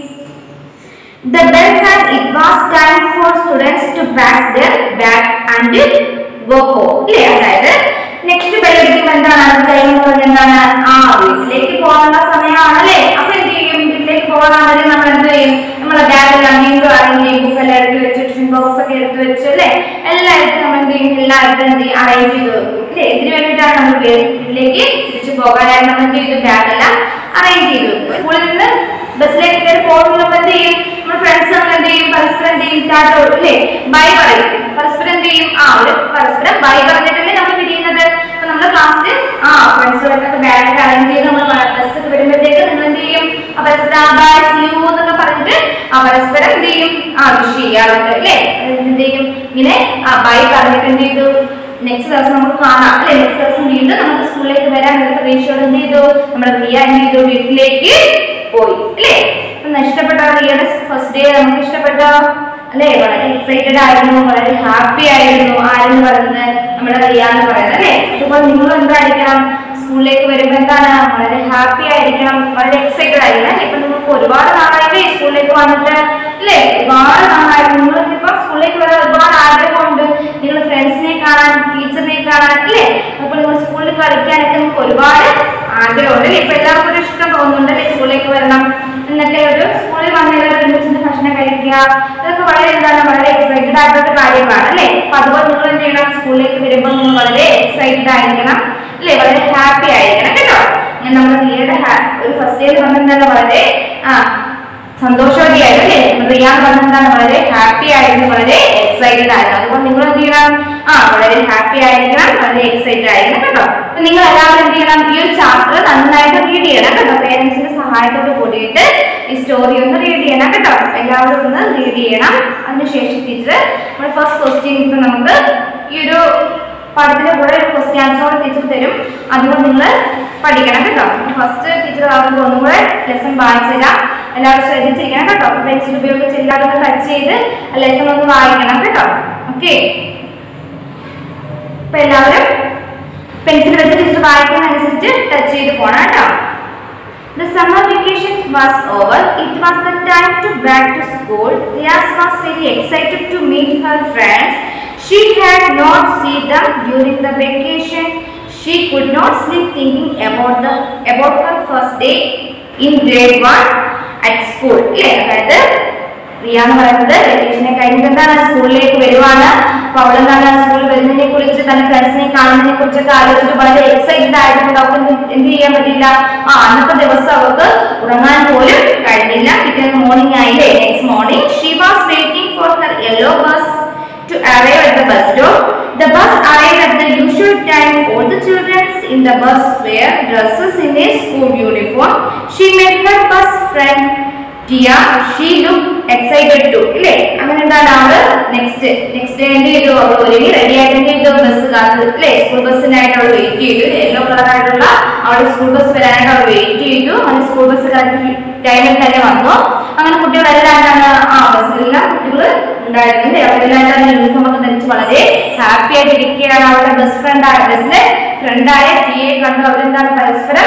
The bell rang. It was time for students to pack their bag and go home. ഇല്ലേ അതായത് നെക്സ്റ്റ് ബെൽ അടിക്കുമ്പോൾ എന്താണ് അടുത്ത ടൈം എന്ന് പറഞ്ഞാൽ എന്താണ് ആ വീട്ടിലേക്ക് പോകാനുള്ള സമയമാണല്ലേ അപ്പൊ എന്ത് ചെയ്യും വീട്ടിലേക്ക് പോകാനാണെങ്കിൽ നമ്മൾ എന്ത് ചെയ്യും നമ്മളെ ബാഗെല്ലാം വീണ്ടും അറേഞ്ച് ചെയ്യും ബുക്കെല്ലാം എടുത്ത് വെച്ച് ടിഫിൻ ബോക്സ് ഒക്കെ എടുത്ത് വെച്ച് അല്ലേ എല്ലാം എടുത്ത് നമ്മൾ എന്ത് ചെയ്യും എല്ലായിടത്തും എന്ത് ചെയ്യും അറേഞ്ച് ചെയ്ത് വെക്കും അല്ലേ ഇതിന് വേണ്ടിയിട്ടാണ് നമ്മൾ വീട്ടിലേക്ക് തിരിച്ചു പോകാനായിട്ട് നമ്മൾ എന്ത് ചെയ്തു ബാഗെല്ലാം അറേഞ്ച് ചെയ്ത് വെക്കും സ്കൂളിൽ നിന്ന് ബസ്സിലേക്ക് കയറി പോകുമ്പോൾ എന്ത് ചെയ്യും നമ്മുടെ ഫ്രണ്ട്സ് നമ്മൾ എന്ത് ചെയ്യും പരസ്പരം എന്ത് ചെയ്യും ടാറ്റ കൊടുക്കും അല്ലേ ബൈ പറയും പരസ്പരം എന്ത് ചെയ്യും ആ ഒരു പരസ്പരം ബൈ പറഞ്ഞിട്ടല്ലേ നമ്മൾ പിരിയുന്നത് അപ്പൊ നമ്മുടെ ക്ലാസ്സിൽ ആ ഫ്രണ്ട്സുകളൊക്കെ ബാഗ് അറേഞ്ച് ചെയ്ത് നമ്മൾ ബസ് ഒക്കെ വരുമ്പോഴത്തേക്ക് നിങ്ങൾ എന്ത് ചെയ്യും ആ പരസ്പരം ബൈ സി യു എന്നൊക്കെ പറഞ്ഞിട്ട് ആ പരസ്പരം എന്ത് ചെയ്യും ആ വിഷ് ചെയ്യാറുണ്ട് അല്ലേ അതായത് എന്ത് ചെയ്യും ഇങ്ങനെ ആ ബൈ പറഞ്ഞിട്ട് എന്ത് ചെയ്തു നെക്സ്റ്റ് ദിവസം നമുക്ക് കാണാം അല്ലെ നെക്സ്റ്റ് ദിവസം വീണ്ടും നമുക്ക് സ്കൂളിലേക്ക് വരാൻ ഒരു പ്രതീക്ഷയോട് എന്ത് ചെയ്തു നമ്മുടെ റിയ എന്ത് ചെയ്തു വീട്ടിലേക്ക് പോയി അല്ലേ അപ്പൊ ഇഷ്ടപ്പെട്ട റിയയുടെ ഫസ്റ്റ് ഡേ നമുക്ക് ഇഷ്ടപ്പെട്ട അല്ലേ വളരെ എക്സൈറ്റഡ് ആയിരുന്നു വളരെ ഹാപ്പി ആയിരുന്നു ആരെന്ന് പറയുന്നത് നമ്മുടെ റിയ എന്ന് പറയുന്നത് അല്ലേ അതുപോലെ നിങ്ങൾ എന്തായിരിക്കണം സ്കൂളിലേക്ക് വരുമ്പോൾ എന്താണ് വളരെ ഹാപ്പി ആയിരിക്കണം വളരെ എക്സൈറ്റഡ് ആയിരിക്കണം അല്ലേ ഇപ്പൊ നിങ്ങൾക്ക് ഒരുപാട് നാളായില്ലേ സ്കൂളിലേക്ക് വന്നിട്ട് അല്ലേ ഒരുപാട് നാളായിട്ട് നിങ്ങൾക്ക് ഇപ്പൊ സ്കൂളിലേക്ക് വരാൻ ഒരുപാട് ആഗ്രഹമുണ്ട് നിങ്ങൾ ഫ്രണ്ട്സിനെ കാണാൻ ടീച്ചറിനെ കാണാൻ അല്ലേ അപ്പോൾ നിങ്ങൾ സ്കൂളിൽ കളിക്കാനൊക്കെ നിങ്ങൾക്ക് ഒരുപാട് ആഗ്രഹമുണ്ട് അല്ലേ ഇപ്പൊ എല്ലാവർക്കും ഒരു ഇഷ്ടം തോന്നുന്നുണ്ട് അല്ലേ സ്കൂളിലേക്ക് വരണം എന്നൊക്കെ ഒരു സ്കൂളിൽ വന്നവർ ഒരുമിച്ച് ഭക്ഷണം കഴിക്കുക ഇതൊക്കെ വളരെ എന്താണ് വളരെ എക്സൈറ്റഡ് ആയിട്ടുള്ള കാര്യങ്ങളാണ് അല്ലേ അപ്പൊ അതുപോലെ നിങ്ങൾ എന്ത് ചെയ്യണം സ്കൂളിലേക്ക് വരുമ്പോൾ നിങ്ങൾ വളരെ എക്സൈറ്റഡ് ആയിരിക്കണം അല്ലേ വളരെ ഹാപ്പി ആയിരിക്കണം കേട്ടോ ഞാൻ നമ്മുടെ റിയയുടെ ഒരു ഫസ്റ്റ് ഇയർ വന്നിട്ടുണ്ടല്ലോ വളരെ ആ സന്തോഷവതിയായിരുന്നു അല്ലേ റിയാൻ വന്നിട്ടാണ് വളരെ ഹാപ്പി ആയിരുന്നു വളരെ എക്സൈറ്റഡ് ആയിരുന്നു അതുകൊണ്ട് നിങ്ങൾ എന്ത് ചെയ്യണം ആ വളരെ ഹാപ്പി ആയിരിക്കണം വളരെ എക്സൈറ്റഡ് ആയിരിക്കണം കേട്ടോ അപ്പൊ നിങ്ങൾ എല്ലാവരും എന്ത് ചെയ്യണം ഈ ഒരു ചാപ്റ്റർ നന്നായിട്ട് റീഡ് ചെയ്യണം കേട്ടോ പേരൻസിന്റെ സഹായത്തോട് കൂടിയിട്ട് ഈ സ്റ്റോറി ഒന്ന് റീഡ് ചെയ്യണം കേട്ടോ എല്ലാവരും ഒന്ന് റീഡ് ചെയ്യണം അതിനുശേഷം ടീച്ചർ നമ്മുടെ ഫസ്റ്റ് ക്വസ്റ്റ്യൻ ഇപ്പൊ നമുക്ക് ഈ ഒരു പാഠത്തിന്റെ കൂടെ ഒരു ക്വസ്റ്റ്യൻ ആൻസറോട് ടീച്ചർ തരും അതുകൊണ്ട് നിങ്ങൾ പഠിക്കണം കേട്ടോ ഫസ്റ്റ് ടീച്ചർ ആകുമ്പോൾ ഒന്നും കൂടെ ലെസൺ വായിച്ചു തരാം എല്ലാവരും ശ്രദ്ധിച്ചിരിക്കണം കേട്ടോ പെൻസിൽ ഉപയോഗിച്ച് എല്ലാവരും ഒന്ന് ടച്ച് ചെയ്ത് ലെസൺ ഒന്ന് വായിക്കണം കേട്ടോ ഓക്കെ അപ്പൊ എല്ലാവരും പെൻസിൽ വെച്ച് ടീച്ചർ വായിക്കുന്നതനുസരിച്ച് ടച്ച് ചെയ്ത് പോണം കേട്ടോ The summer vacation was over. It was the time to back to school. Riaz was very excited to meet her friends. She had not seen them during the vacation. She could not sleep thinking about the about her first day in grade one at school. ഇല്ലേ അതായത് റിയ എന്ന് പറയുന്നത് വെക്കേഷനെ കഴിഞ്ഞിട്ട് എന്താണ് സ്കൂളിലേക്ക് വരുവാണ് അപ്പൊ അവളെന്താണ് സ്കൂളിൽ വരുന്നതിനെ കുറിച്ച് തന്റെ ഫ്രണ്ട്സിനെ കാണുന്നതിനെ കുറിച്ചൊക്കെ ആലോചിച്ചിട്ട് വളരെ എക്സൈറ്റഡ് ആയിട്ടുണ്ട് അവർക്ക് എന്ത് എന്ത് ചെയ്യാൻ പറ്റില്ല ആ അന്നത്തെ ദിവസം അവർക്ക് ഉറങ്ങാൻ പോലും കഴിഞ്ഞില്ല പിറ്റേന്ന് മോർണിംഗ് ആയില്ലേ next morning she was waiting for her yellow bus to arrive at the bus stop. The bus arrived at the usual time. All the children in the bus wear dresses in a school uniform. She met her bus friend Tia. She looked excited to ഇല്ലേ അങ്ങനെ എന്താണ് അവള് next next day എന്ത് ചെയ്തു അവൾ ഒരുങ്ങി ready ആയിട്ട് എന്ത് ചെയ്തു ബസ് കാത്ത് അല്ലേ സ്കൂൾ ബസ്സിനായിട്ട് അവൾ വെയിറ്റ് ചെയ്തു യെല്ലോ കളർ ആയിട്ടുള്ള അവളുടെ സ്കൂൾ ബസ് വരാനായിട്ട് അവൾ വെയിറ്റ് ചെയ്തു അങ്ങനെ സ്കൂൾ ബസ് കറക്റ്റ് ടൈമിൽ തന്നെ വന്നു അങ്ങനെ കുട്ടികളെല്ലാം എന്താണ് ആ ബസ്സിലെല്ലാം കുട്ടികൾ ഉണ്ടായിരുന്നു അല്ലേ അവരെല്ലാം തന്നെ യൂണിഫോം ഒക്കെ ധരിച്ച് വളരെ ഹാപ്പി ആയിട്ട് ഇരിക്കുകയാണ് അവളുടെ ബെസ്റ്റ് ഫ്രണ്ട് ആയ ബസ്സിലെ ഫ്രണ്ടായ ടിയെ കണ്ടു അവരെന്താണ് പരസ്പരം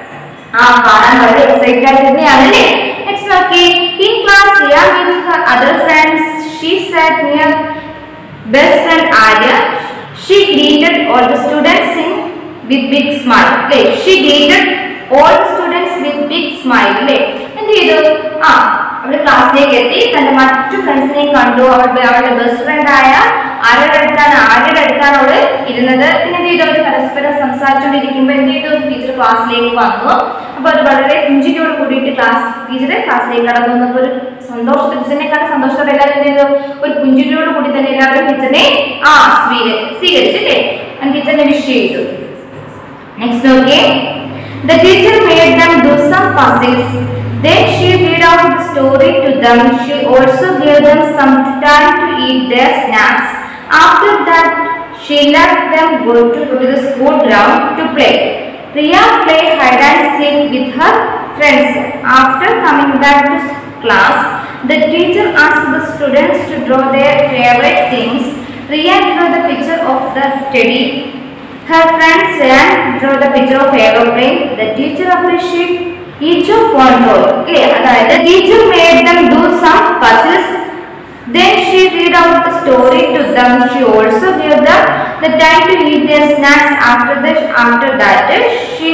ആ കാണാൻ വളരെ എക്സൈറ്റഡ് ആയിട്ട് തന്നെയാണ് അല്ലേ നെക്സ്റ്റ് നോക്കി in class Riya with her other friends she sat near best friend Arya she greeted all the students in with big smile അല്ലേ she greeted all students with big smile അല്ലേ എന്ത് ചെയ്തു ആ അവള് ക്ലാസ്സിലേക്ക് എത്തി തന്റെ മറ്റു ഫ്രണ്ട്സിനെയും കണ്ടു അവളുടെ അവളുടെ ബെസ്റ്റ് ഫ്രണ്ട് ആയ ആരുടെ അടുത്താണ് ആരുടെ അടുത്താണ് അവള് ഇരുന്നത് പിന്നെ എന്ത് ചെയ്തു അവര് പരസ്പരം സംസാരിച്ചുകൊണ്ടിരിക്കുമ്പോൾ എന്ത് ചെയ്തു ടീച്ചർ ക്ലാസ്സിലേക്ക് വന്നു അപ്പൊ അത് വളരെ പുഞ്ചിരിയോട് കൂടിയിട്ട് ക്ലാസ് ടീച്ചർ ക്ലാസ്സിലേക്ക് കടന്നു വന്നപ്പോൾ ഒരു സന്തോഷത്തിൽ ടീച്ചറിനെക്കാളും സന്തോഷത്തോടെ എല്ലാവരും എന്ത് ചെയ്തു ഒരു പുഞ്ചിരിയോട് കൂടി തന്നെ എല്ലാവരും ടീച്ചറിനെ ആ സ്വീക സ്വീകരിച്ചില്ലേ ടീച്ചറിനെ വിഷ് ചെയ്തു Next, okay. The teacher made them do some puzzles. Then she read out the story to them. She also gave them some time to eat their snacks. After that, she let them go to, to the school ground to play. Priya played hide and seek with her friends. After coming back to class, the teacher asked the students to draw their favorite things. Priya drew the picture of the teddy her friends ran drew the picture of aeroplane. The teacher appreciated each of one role. Okay, അതായത് the teacher made them do some puzzles. Then she read out the story to them. She also gave them the time to eat their snacks. After the after that, she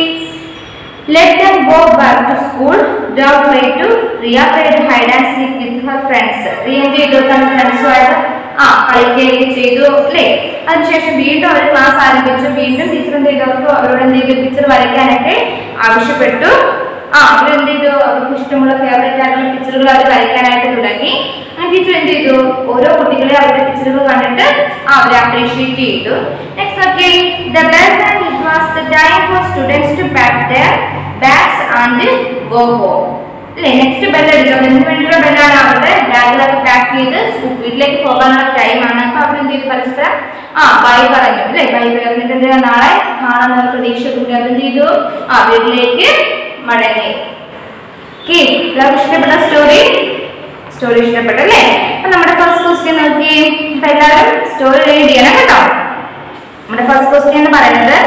let them go back to school. Dog play to Riya played hide and seek with her friends. Riya എന്ത് ചെയ്തു തന്റെ ഫ്രണ്ട്സുമായിട്ട് ആ കളിക്കുകയൊക്കെ ചെയ്തു അല്ലേ അതിനുശേഷം വീണ്ടും അവർ class ആരംഭിച്ചു വീണ്ടും ടീച്ചർ എന്ത് ചെയ്തു അവർക്ക് അവരോട് എന്ത് ചെയ്തു പിക്ചർ വരയ്ക്കാനൊക്കെ ആവശ്യപ്പെട്ടു ആ അവർ എന്ത് ചെയ്തു അവർക്ക് ഇഷ്ടമുള്ള ഫേവറേറ്റ് ആയിട്ടുള്ള പിക്ചറുകൾ അവർ വരയ്ക്കാനായിട്ട് തുടങ്ങി അങ്ങനെ ടീച്ചർ എന്ത് ചെയ്തു ഓരോ കുട്ടികളെ അവരുടെ പിക്ചറുകൾ കണ്ടിട്ട് ആ അവരെ അപ്രീഷിയേറ്റ് ചെയ്തു next okay the bell it was the time for students to pack their bags and go home അല്ലേ നെക്സ്റ്റ് ബെൽ അടിച്ചു എന്തിനു വേണ്ടിയുള്ള ബെല്ലാണ് അവരുടെ ബാഗിലൊക്കെ പാക്ക് ചെയ്ത് സ്കൂ- വീട്ടിലേക്ക് പോകാനുള്ള ടൈമാണ് അപ്പൊ അവർ എന്ത് ചെയ്തു പരസ്പരം ആ ബൈ പറഞ്ഞു അല്ലേ ബൈ പറഞ്ഞിട്ട് എന്ത് ചെയ്തു? നാളെ കാണാനുള്ള പ്രതീക്ഷ കൂടി അവരെന്ത് ചെയ്തു ആ വീട്ടിലേക്ക് മടങ്ങി ഓക്കെ എല്ലാവർക്കും ഇഷ്ടപ്പെട്ട സ്റ്റോറി സ്റ്റോറി ഇഷ്ടപ്പെട്ടല്ലേ അപ്പൊ നമ്മുടെ ഫസ്റ്റ് ക്വസ്റ്റ്യൻ നോക്കി അപ്പൊ എല്ലാവരും സ്റ്റോറി റീഡ് ചെയ്യണം കേട്ടോ നമ്മുടെ ഫസ്റ്റ് ക്വസ്റ്റ്യൻ എന്ന് പറയുന്നത്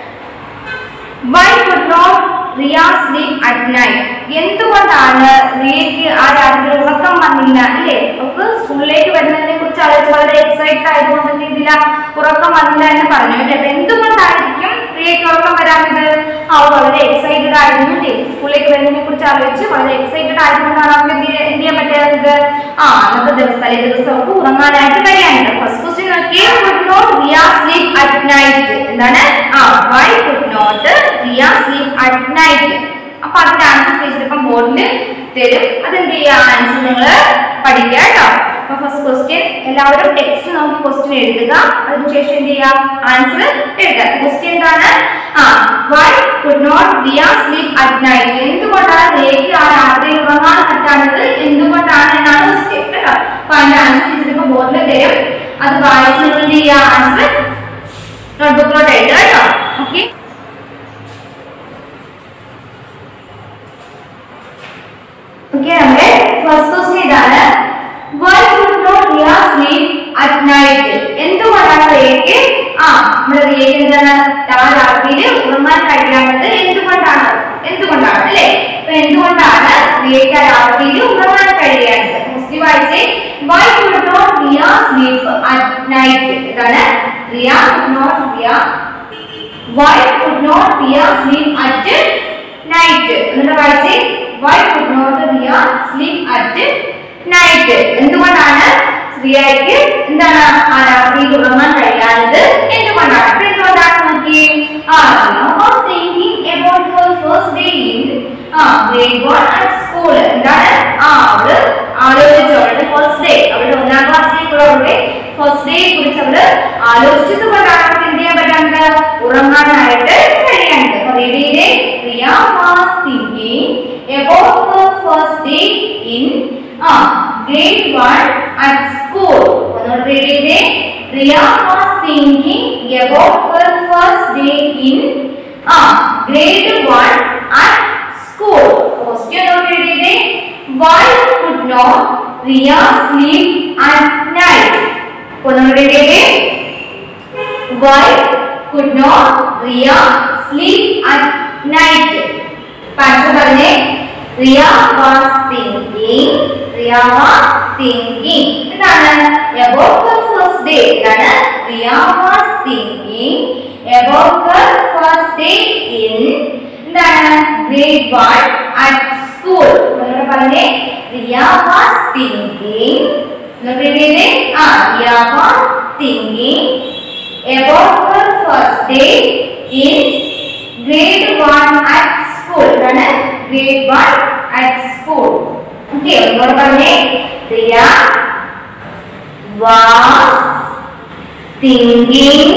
why could not Riya sleep at night എന്തുകൊണ്ടാണ് റിയയ്ക്ക് ആ രാത്രി ഉറക്കം വന്നില്ല അല്ലേ അവൾക്ക് സ്കൂളിലേക്ക് വരുന്നതിനെ കുറിച്ച് ആലോചിച്ച് വളരെ എക്സൈറ്റഡ് ആയതുകൊണ്ട് എന്ത് ചെയ്തില്ല ഉറക്കം വന്നില്ല എന്ന് പറഞ്ഞു അല്ലേ അപ്പൊ എന്തുകൊണ്ടായിരിക്കും റിയയ്ക്ക് ഉറക്കം വരാത്തത് അവൾ വളരെ എക്സൈറ്റഡ് ആയിരുന്നു അല്ലേ സ്കൂളിലേക്ക് വരുന്നതിനെ കുറിച്ച് ആലോചിച്ച് വളരെ എക്സൈറ്റഡ് ആയതുകൊണ്ടാണ് അവൾക്ക് എന്ത് ചെയ്യാ- എന്ത് ചെയ്യാൻ പറ്റാത്തത് ആ അന്നത്തെ ദിവസം തലേ ദിവസം അവൾക്ക് ഉറങ്ങാനായിട്ട് കഴിയാനുണ്ട് ഫസ്റ്റ് ക്വസ്റ്റ്യൻ നോക്കി could not Riya sleep at night എന്താണ് ആ why could not Riya sleep at night അപ്പൊ അതിന്റെ ആൻസർ ടീച്ചർ ഇപ്പം ബോർഡിൽ തരും അതെന്ത് ചെയ്യുക ആൻസർ നിങ്ങൾ പഠിക്കുക കേട്ടോ അപ്പൊ ഫസ്റ്റ് ക്വസ്റ്റ്യൻ എല്ലാവരും ടെക്സ്റ്റ് നോക്കി ക്വസ്റ്റ്യൻ എഴുതുക അതിനുശേഷം എന്ത് ചെയ്യുക ആൻസർ എഴുതുക ക്വസ്റ്റ്യൻ എന്താണ് ആ why could not Riya sleep at night എന്തുകൊണ്ടാണ് റിയയ്ക്ക് ആ രാത്രി ഉറങ്ങാൻ പറ്റാത്തത് എന്തുകൊണ്ടാണ് എന്നാണ് ക്വസ്റ്റ്യൻ കേട്ടോ അപ്പൊ അതിന്റെ ആൻസർ ടീച്ചർ ഇപ്പൊ ബോർഡിൽ തരും അത് വായിച്ച് നിങ്ങൾ എന്ത് ചെയ്യുക ആൻസർ നോട്ട്ബുക്കിലോട്ട് എഴുതുക കേട്ടോ ഓക്കെ ഓക്കെ നമ്മുടെ ഫസ്റ്റ് ക്വസ്റ്റ്യൻ ഇതാണ് why could not Riya sleep at night എന്തുകൊണ്ടാണ് റിയയ്ക്ക് ആ നമ്മുടെ റിയയ്ക്ക് എന്താണ് ആ രാത്രിയിൽ ഉറങ്ങാൻ കഴിയാത്തത് എന്തുകൊണ്ടാണ് എന്തുകൊണ്ടാണ് അല്ലേ അപ്പൊ എന്തുകൊണ്ടാണ് റിയയ്ക്ക് ആ രാത്രിയിൽ ഉറങ്ങാൻ കഴിയാത്തത് മുസ്ലിം വായിച്ചേ why could not Riya sleep at night ഇതാണ് Riya not Riya why could not Riya sleep at night എന്നിട്ട് വായിച്ചേ why could not Riya sleep at night എന്തുകൊണ്ടാണ് റിയയ്ക്ക് എന്താണ് ആ രാത്രിയിൽ ഉറങ്ങാൻ കഴിയാത്തത് എന്തുകൊണ്ടാണ് അപ്പൊ എന്തുകൊണ്ടാണ് നോക്കി ആ Riya was thinking about her first day in ആ ഗ്രേഡ് വൺ അറ്റ് സ്കൂൾ എന്താണ് ആ അവള് ആലോചിച്ചു അവളുടെ ഫസ്റ്റ് ഡേ അവളുടെ ഒന്നാം ക്ലാസ്സിലേക്കുള്ള അവളുടെ ഫസ്റ്റ് ഡേയെ കുറിച്ച് അവള് ആലോചിച്ചത് കൊണ്ടാണ് അവൾക്ക് എന്ത് ചെയ്യാൻ പറ്റാത്തത് ഉറങ്ങാനായിട്ട് കഴിയാത്തത് അപ്പൊ റേഡിയിലെ Riya was thinking about her first day in ആ grade 1 at school. ഒന്നുകൂടെ read ചെയ്തേ. Riya was thinking about her first day in ah, grade 1 at school. Question not read ചെയ്തേ. Why could not Riya sleep at night? ഒന്നുകൂടെ read ചെയ്തേ. Why could not Riya sleep at night? Answer പറഞ്ഞേ Riya was thinking Riya was thinking എന്താണ് about her first day എന്താണ് Riya was thinking about her first day in എന്താണ് grade 1 at school ഒന്നുകൂടെ പറഞ്ഞേ Riya was thinking read ചെയ്തേ ആ Riya was thinking about her first day in grade 1 at school എന്താണ് grade 1 at school okay ഒന്നുകൂടെ പറഞ്ഞേ Riya was thinking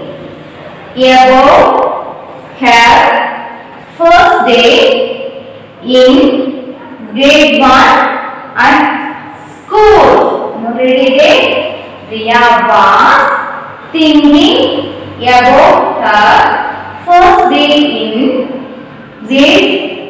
about her first day in grade 1 at school ഒന്നുകൂടെ എഴുതിയിട്ടേ Riya was thinking about her first day in grade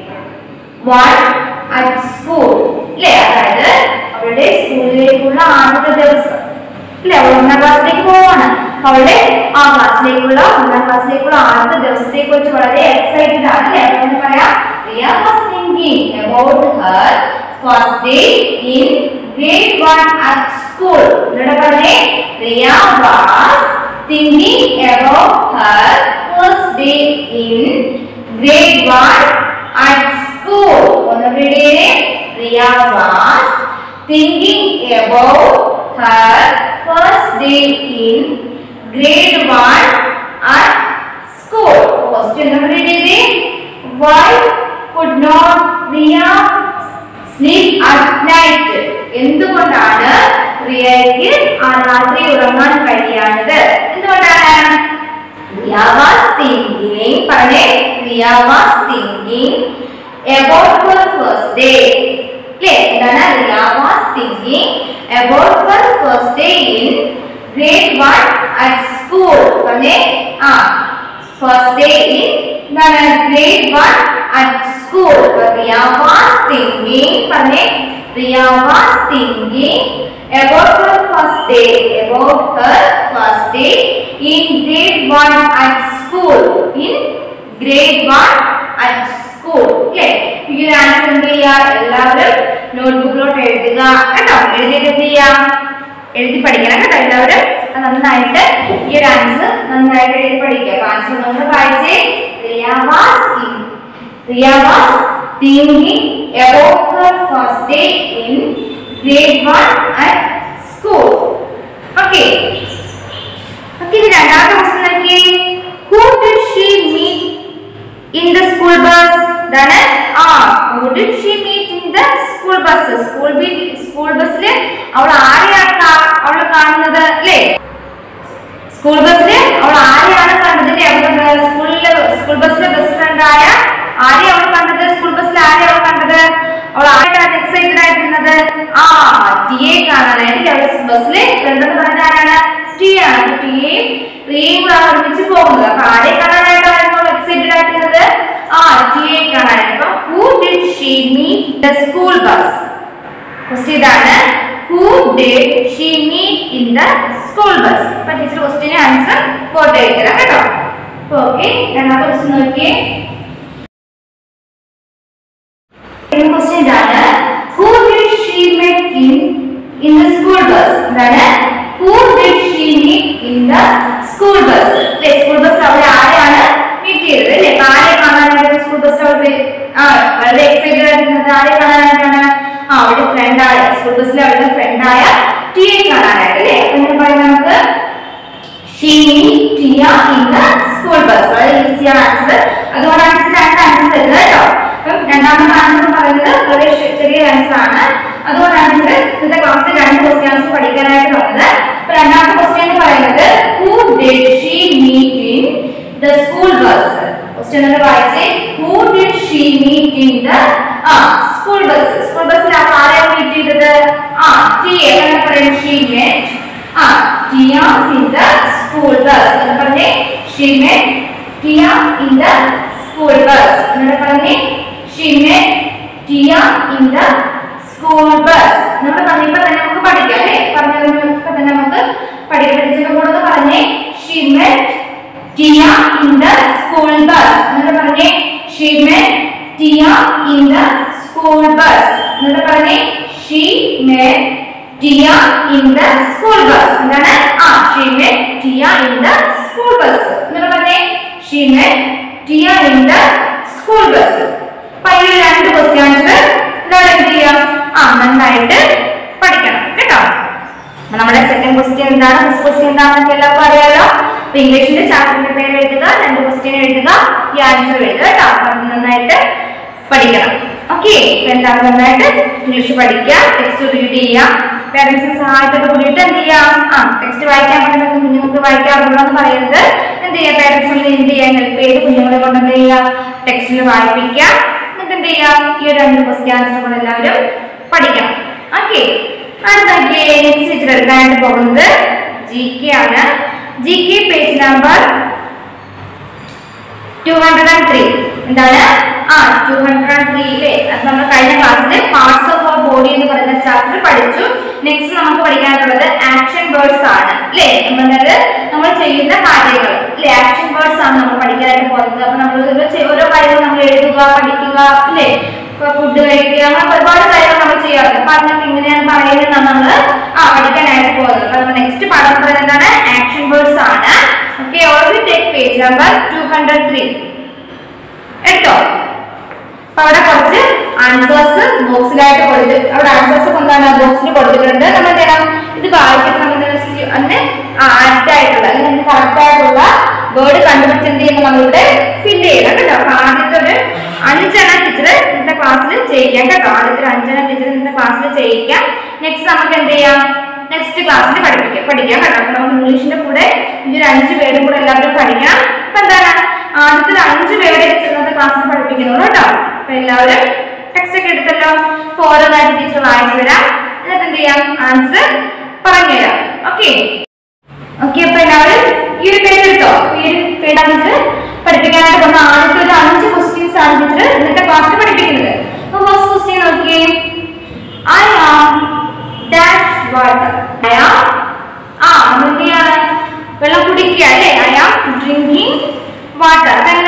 one at school അല്ലേ അതായത് അവളുടെ സ്കൂളിലേക്കുള്ള ആദ്യത്തെ ദിവസം അല്ലേ അവൾ ഒന്നാം ക്ലാസ്സിലേക്ക് പോവാണ് അപ്പൊ അവളുടെ ആ ക്ലാസ്സിലേക്കുള്ള ഒന്നാം ക്ലാസ്സിലേക്കുള്ള ആദ്യത്തെ ദിവസത്തെ കുറിച്ച് വളരെ എക്സൈറ്റഡ് ആണ് അല്ലേ അതുകൊണ്ട് പറയാം Riya was thinking about her first day in grade one at school ഇവിടെ പറഞ്ഞേ Riya was thinking about her first day in grade 1 at school. ഒന്നുകൂടി എഴുതിയേ. Riya was thinking about her first day in grade 1 at school. Question number എഴുതിയേ. Why could not Riya sleep at night? എന്തുകൊണ്ടാണ് റിയയ്ക്ക് ആ രാത്രി ഉറങ്ങാൻ കഴിയാത്തത് എന്തുകൊണ്ടാണ് റിയ വാസ് തിങ്കിങ് പറഞ്ഞേ Riya was thinking about her first day അല്ലേ എന്താണ് Riya was thinking about her first day in grade 1 at school പറഞ്ഞേ ആ first day in എന്താണ് grade 1 at school Riya was thinking പറഞ്ഞേ Riya was thinking about her first day about her first day in grade 1 at school in grade 1 at school അല്ലേ ഈ ഒരു answer എന്ത് ചെയ്യുക എല്ലാവരും നോട്ട്ബുക്കിലോട്ട് എഴുതുക കേട്ടോ എഴുതിയിട്ട് എന്ത് ചെയ്യാം എഴുതി പഠിക്കണം കേട്ടോ എല്ലാവരും അത് നന്നായിട്ട് ഈ ഒരു ആൻസർ നന്നായിട്ട് എഴുതി പഠിക്കുക ആൻസർ നമ്മൾ വായിച്ചേ Riya was Riya was thinking about her first day in grade 1 at school. Okay. Okay, ഇത് രണ്ടാമത്തെ ക്വസ്റ്റ്യൻ നോക്കിയേ who did she meet in the school bus ഇതാണ് ആ who did she meet in the school bus school school ബസ്സിൽ അവൾ ആരെയാണ് കാ- അവൾ കാണുന്നത് അല്ലേ സ്കൂൾ ബസ്സിൽ അവൾ ആരെയാണ് കണ്ടത് അല്ലേ അവളുടെ സ്കൂളിലെ സ്കൂൾ ബസ്സിലെ ബസ് ഫ്രണ്ടായ ആരെ അവൾ കണ്ടത് സ്കൂൾ ബസ്സിൽ ആരെ അവൾ കണ്ടത് അവൾ ആരായിട്ടാണ് എക്സൈറ്റഡ് ആയിരുന്നത് ആ ടിയെ കാണാനായിട്ട് അവൾ ബസ്സിലെ ഫ്രണ്ട് എന്ന് പറഞ്ഞ ആരാണ് ടി ആണ് അപ്പൊ ടിയെയും പ്രിയയും കൂടെ ഒരുമിച്ച് പോകുന്നത് അപ്പൊ ആരെ കാണാനായിട്ടായിരുന്നു അവൾ എക്സൈറ്റഡ് ആയിരുന്നത് ആ ടിയെ കാണാനായിട്ട് അപ്പൊ who did she meet the school bus question ഇതാണ് who did she meet in the school bus അപ്പൊ ടീച്ചർ ക്വസ്റ്റ്യന് ആൻസർ ഫോട്ടോ എഴുതണം കേട്ടോ അപ്പൊ ഓക്കെ രണ്ടാമത്തെ ക്വസ്റ്റ്യൻ നോക്കിയേ ക്വസ്റ്റ്യൻ ഇതാണ് who did she meet in in the school bus എന്താണ് who did she meet in the school bus അല്ലേ സ്കൂൾ ബസ് അവരെ ആരെയാണ് മീറ്റ് ചെയ്തത് അല്ലേ അപ്പൊ ആരെ കാണാനായിട്ട് സ്കൂൾ ബസ് അവരുടെ ആ വളരെ എക്സൈറ്റഡ് ആയിരുന്നത് ആരെ കാണാനായിട്ടാണ് ആ അവരുടെ ഫ്രണ്ടായ സ്കൂൾ ബസ്സിലെ അവരുടെ ഫ്രണ്ടായ ടിയെ കാണാനായിട്ട് അല്ലേ എന്ന് പറയുന്നത് നമുക്ക് she Tia in the school bus വളരെ ഈസിയാണ് ആൻസർ അതുകൊണ്ടാണ് ടീച്ചർ രണ്ട് ആൻസർ തരുന്നത് കേട്ടോ അപ്പം രണ്ടാമത്തെ ആൻസർ പറയുന്നത് വളരെ ഷെ- ചെറിയ ആൻസർ ആണ് അതുകൊണ്ടാണ് ടീച്ചർ ഇന്നത്തെ ക്ലാസ്സിൽ രണ്ട് ക്വസ്റ്റ്യൻസ് പഠിക്കാനായിട്ട് വന്നത് അപ്പൊ രണ്ടാമത്തെ ക്വസ്റ്റ്യൻ എന്ന് പറയുന്നത് who did she meet in the school bus question എന്ന് വായിച്ചേ who did she meet in the ah school bus school ബസ്സിൽ ആ ആരെയാണ് മീറ്റ് ചെയ്തത് ആ ടി എന്ന് പറയും she met ah Tia in the school bus എന്ന് പറഞ്ഞേ she met Tia in the school bus എന്ന് പറഞ്ഞേ she met Tia in the school bus നമ്മൾ പറഞ്ഞപ്പോ തന്നെ നമുക്ക് പഠിക്കാം അല്ലേ പറഞ്ഞപ്പോ തന്നെ നമുക്ക് പഠിക്കാൻ പഠിച്ചപ്പോ കൂടെ ഒന്ന് പറഞ്ഞേ she met Tia in the school bus എന്നിട്ട് പറഞ്ഞേ she met Tia in the school bus എന്നിട്ട് പറഞ്ഞേ she met Tia in the school bus എന്താണ് ആ she met Tia in the school bus എന്നിട്ട് പറഞ്ഞേ she met Tia in the school bus അപ്പൊ ഈ രണ്ട് ക്വസ്റ്റ്യൻസ് എന്താണ് എന്ത് ചെയ്യാം ആ നന്നായിട്ട് പഠിക്കണം കേട്ടോ അപ്പൊ നമ്മുടെ സെക്കൻഡ് ക്വസ്റ്റ്യൻ എന്താണ് ഫസ്റ്റ് ക്വസ്റ്റ്യൻ എന്താണെന്നൊക്കെ എല്ലാവർക്കും അറിയാലോ അപ്പൊ ഇംഗ്ലീഷിന്റെ ചാപ്റ്ററിന്റെ പേര് എഴുതുക രണ്ട് ക്വസ്റ്റ്യൻ എഴുതുക ഈ ആൻസർ എഴുതുക കേട്ടോ അപ്പൊ അത് നന്നായിട്ട് പഠിക്കണം ഓക്കെ എന്താണ് നന്നായിട്ട് ഇംഗ്ലീഷ് പഠിക്കുക ടെക്സ്റ്റ് റീഡ് ചെയ്യാം പേരൻസിന്റെ സഹായത്തോട് കൂടിയിട്ട് എന്ത് ചെയ്യാം ആ ടെക്സ്റ്റ് വായിക്കാൻ പറ്റുന്ന കുഞ്ഞുങ്ങൾക്ക് വായിക്കാറുണ്ടോ എന്ന് പറയുന്നത് എന്ത് ചെയ്യാം പേരൻസിന് എന്ത് ചെയ്യാൻ ഹെൽപ്പ് ചെയ്ത് കുഞ്ഞുങ്ങളെ കൊണ്ട് എന്ത് ചെയ്യാം ടെക്സ്റ്റിൽ വായിപ്പിക്കുക എന്നിട്ട് എന്ത് ചെയ്യാം ഈ ഒരു രണ്ട് ക്വസ്റ്റ്യൻ ആൻസർ കൂടെ എല്ലാവരും പഠിക്കണം ഓക്കെ അടുത്തൊക്കെ നെക്സ്റ്റ് ടീച്ചർ എടുക്കാനായിട്ട് പോകുന്നത് ജി കെ ആണ് G K page number two hundred and three എന്താണ് ആ ടു ഹൺഡ്രഡ് ആൻഡ് ത്രീയിലെ അത് നമ്മൾ കഴിഞ്ഞ ക്ലാസ്സിൽ പാർട്സ് ഓഫ് അവർ ബോഡി എന്ന് പറയുന്ന ചാപ്റ്റർ പഠിച്ചു നെക്സ്റ്റ് നമുക്ക് പഠിക്കാനുള്ളത് ആക്ഷൻ വേർഡ്സ് ആണ് അല്ലേ എന്നത് നമ്മൾ ചെയ്യുന്ന കാര്യങ്ങൾ അല്ലേ ആക്ഷൻ വേർഡ്സ് ആണ് നമ്മൾ പഠിക്കാനായിട്ട് പോകുന്നത് അപ്പൊ നമ്മൾ ഓരോ ചെ- ഓരോ കാര്യങ്ങൾ നമ്മൾ എഴുതുക പഠിക്കുക അല്ലേ ഇപ്പൊ ഫുഡ് കഴിക്കുക അങ്ങനെ ഒരുപാട് കാര്യങ്ങൾ നമ്മൾ ചെയ്യാറുണ്ട് അപ്പൊ അതിനൊക്കെ എങ്ങനെയാണ് പറയുന്നത് നമ്മൾ ആ പഠിക്കാനായിട്ട് പോകുന്നത് അപ്പൊ നമ്മൾ നെക്സ്റ്റ് പാഠം പറയുന്നത് എന്താണ് ആക്ഷൻ വേർഡ്സ് ആണ് okay already take page number two hundred three എടുത്തോ അപ്പൊ അവിടെ കുറച്ച് ആൻസേഴ്സ് ബോക്സിലായിട്ട് കൊടുത്ത് അവിടെ ആൻസേഴ്സ് എന്താണ് ബോക്സിൽ കൊടുത്തിട്ടുണ്ട് നമ്മൾ എന്ത് ചെയ്യണം ഇത് വായിച്ചിട്ട് നമ്മൾ അതിന് ആപ്റ്റ് ആയിട്ടുള്ള അല്ലെങ്കിൽ കറക്റ്റ് ആയിട്ടുള്ള വേർഡ് കണ്ടുപിടിച്ച് എന്ത് ചെയ്യുമ്പോൾ നമ്മളിവിടെ ഫില്ല് ചെയ്യണം കേട്ടോ അപ്പൊ ആദ്യത്തെ ഒരു അഞ്ചെണ്ണം ടീച്ചർ ഇന്നത്തെ ക്ലാസ്സിൽ ചെയ്യിക്കാം കേട്ടോ ആദ്യത്തെ ഒരു അഞ്ചെണ്ണം ടീച്ചർ ഇന്നത്തെ ക്ലാസ്സിൽ ചെയ്യിക്കാം നെക്സ്റ്റ് നമുക്ക് എന്ത് ചെയ്യാം നെക്സ്റ്റ് ക്ലാസ്സിൽ പഠിപ്പിക്കാം പഠിക്കാം കേട്ടോ അപ്പൊ നമുക്ക് ഇംഗ്ലീഷിന്റെ കൂടെ ഈ ഒരു അഞ്ച് പേരും കൂടെ എല്ലാവരും പഠിക്കാം അപ്പൊ എന്താണ് ആദ്യത്തെ ഒരു അഞ്ച് പേരെ ഇന്നത്തെ ക്ലാസ്സിൽ പഠിപ്പിക്കുന്നുള്ളൂ കേട്ടോ അപ്പൊ എല്ലാവരും ടെക്സ്റ്റ് ഒക്കെ എടുത്തല്ലോ അപ്പൊ ഓരോന്നായിട്ട് ടീച്ചർ വായിച്ചു തരാം എന്നിട്ട് എന്ത് ചെയ്യാം ആൻസർ പറഞ്ഞുതരാം ഓക്കെ ഓക്കെ അപ്പൊ എല്ലാവരും ഈ ഒരു പേജ് എടുത്തോ ഈ ഒരു പേജ് ടീച്ചർ പഠിപ്പിക്കാനായിട്ട് വന്ന ആദ്യത്തെ ഒരു അഞ്ച് ക്വസ്റ്റ്യൻസ് ആണ് ടീച്ചർ ഇന്നത്തെ ക്ലാസ്സിൽ പഠിപ്പിക്കുന്നത് അപ്പൊ ഫസ്റ്റ് ക്വസ്റ്റ്യൻ നോക്കിയേ I am dash water I am ആ എന്തൊക്കെയാണ് വെള്ളം കുടിക്കുക അല്ലേ ഐ ആം ഡ്രിങ്കിങ് വാട്ടർ അതെങ്ങനെ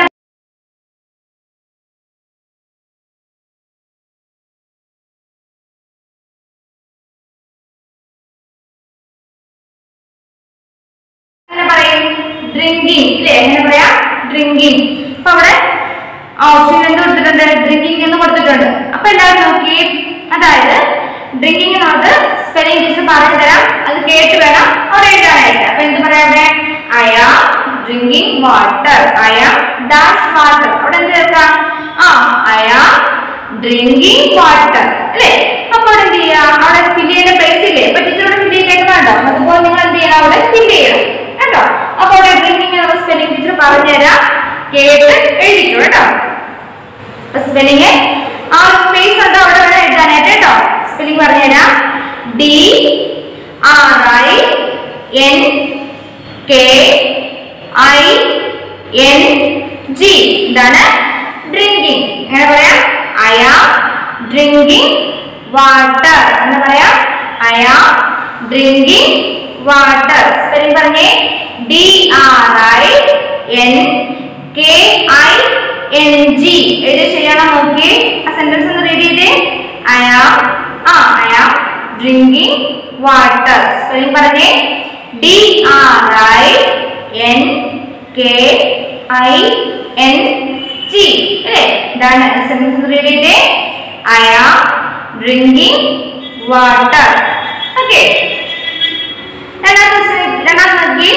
എങ്ങനെ പറയും ഡ്രിങ്കിങ് ഇല്ലേ എങ്ങനെ പറയാ ഡ്രിങ്കിങ് അപ്പൊ അവിടെ ഓപ്ഷൻ എന്ത് കൊടുത്തിട്ടുണ്ട് ഡ്രിങ്കിങ് എന്ന് കൊടുത്തിട്ടുണ്ട് അപ്പൊ എല്ലാവരും നോക്കി അതായത് ഡ്രിങ്കിങ് എന്നുള്ളത് സ്പെല്ലിംഗ് ടീച്ചർ പറഞ്ഞു തരാം അത് കേട്ട് വേണം അവിടെ എഴുതാനായിട്ട് അപ്പൊ എന്ത് പറയാം അവിടെ I am drinking water I am dash water അവിടെ എന്ത് ചേർക്കാം ആ ഐ ആം ഡ്രിങ്കിങ് വാട്ടർ അല്ലേ അപ്പൊ അവിടെ എന്ത് ചെയ്യാം അവിടെ ഫില്ല് ചെയ്യുന്ന പ്ലേസ് ഇല്ലേ അപ്പൊ ടീച്ചറോട് ഫില്ല് ചെയ്തേക്കുന്നുണ്ടോ അതുപോലെ നിങ്ങൾ എന്ത് ചെയ്യണം അവിടെ ഫില്ല് ചെയ്യണം കേട്ടോ അപ്പൊ അവിടെ ഡ്രിങ്കിങ് എന്നുള്ള സ്പെല്ലിംഗ് ടീച്ചർ പറഞ്ഞുതരാം കേട്ട് എഴുതിക്കോ കേട്ടോ അപ്പൊ സ്പെല്ലിംഗ് ആ സ്പേസ് ഉണ്ട് അവിടെ വേണം എഴുതാനായിട്ട് കേട്ടോ സ്പെല്ലിംഗ് പറഞ്ഞുതരാം D R I N K I N G ഇതാണ് ഡ്രിങ്കിങ് എങ്ങനെ പറയാം ഐ ആം ഡ്രിങ്കിങ് വാട്ടർ എന്ന് പറയാം I am drinking water spelling പറഞ്ഞേ D R I N K I N G എഴുതി ശരിയാണോ നോക്കിയേ ആ സെന്റൻസ് ഒന്ന് റീഡ് ചെയ്തേ I am ah I am drinking water spelling പറഞ്ഞേ D R I N K I N G അല്ലേ ഇതാണ് സെന്റൻസ് ഒന്ന് റീഡ് ചെയ്തേ I am drinking water okay രണ്ടാമത്തെ രണ്ടാമത്തെ നോക്കി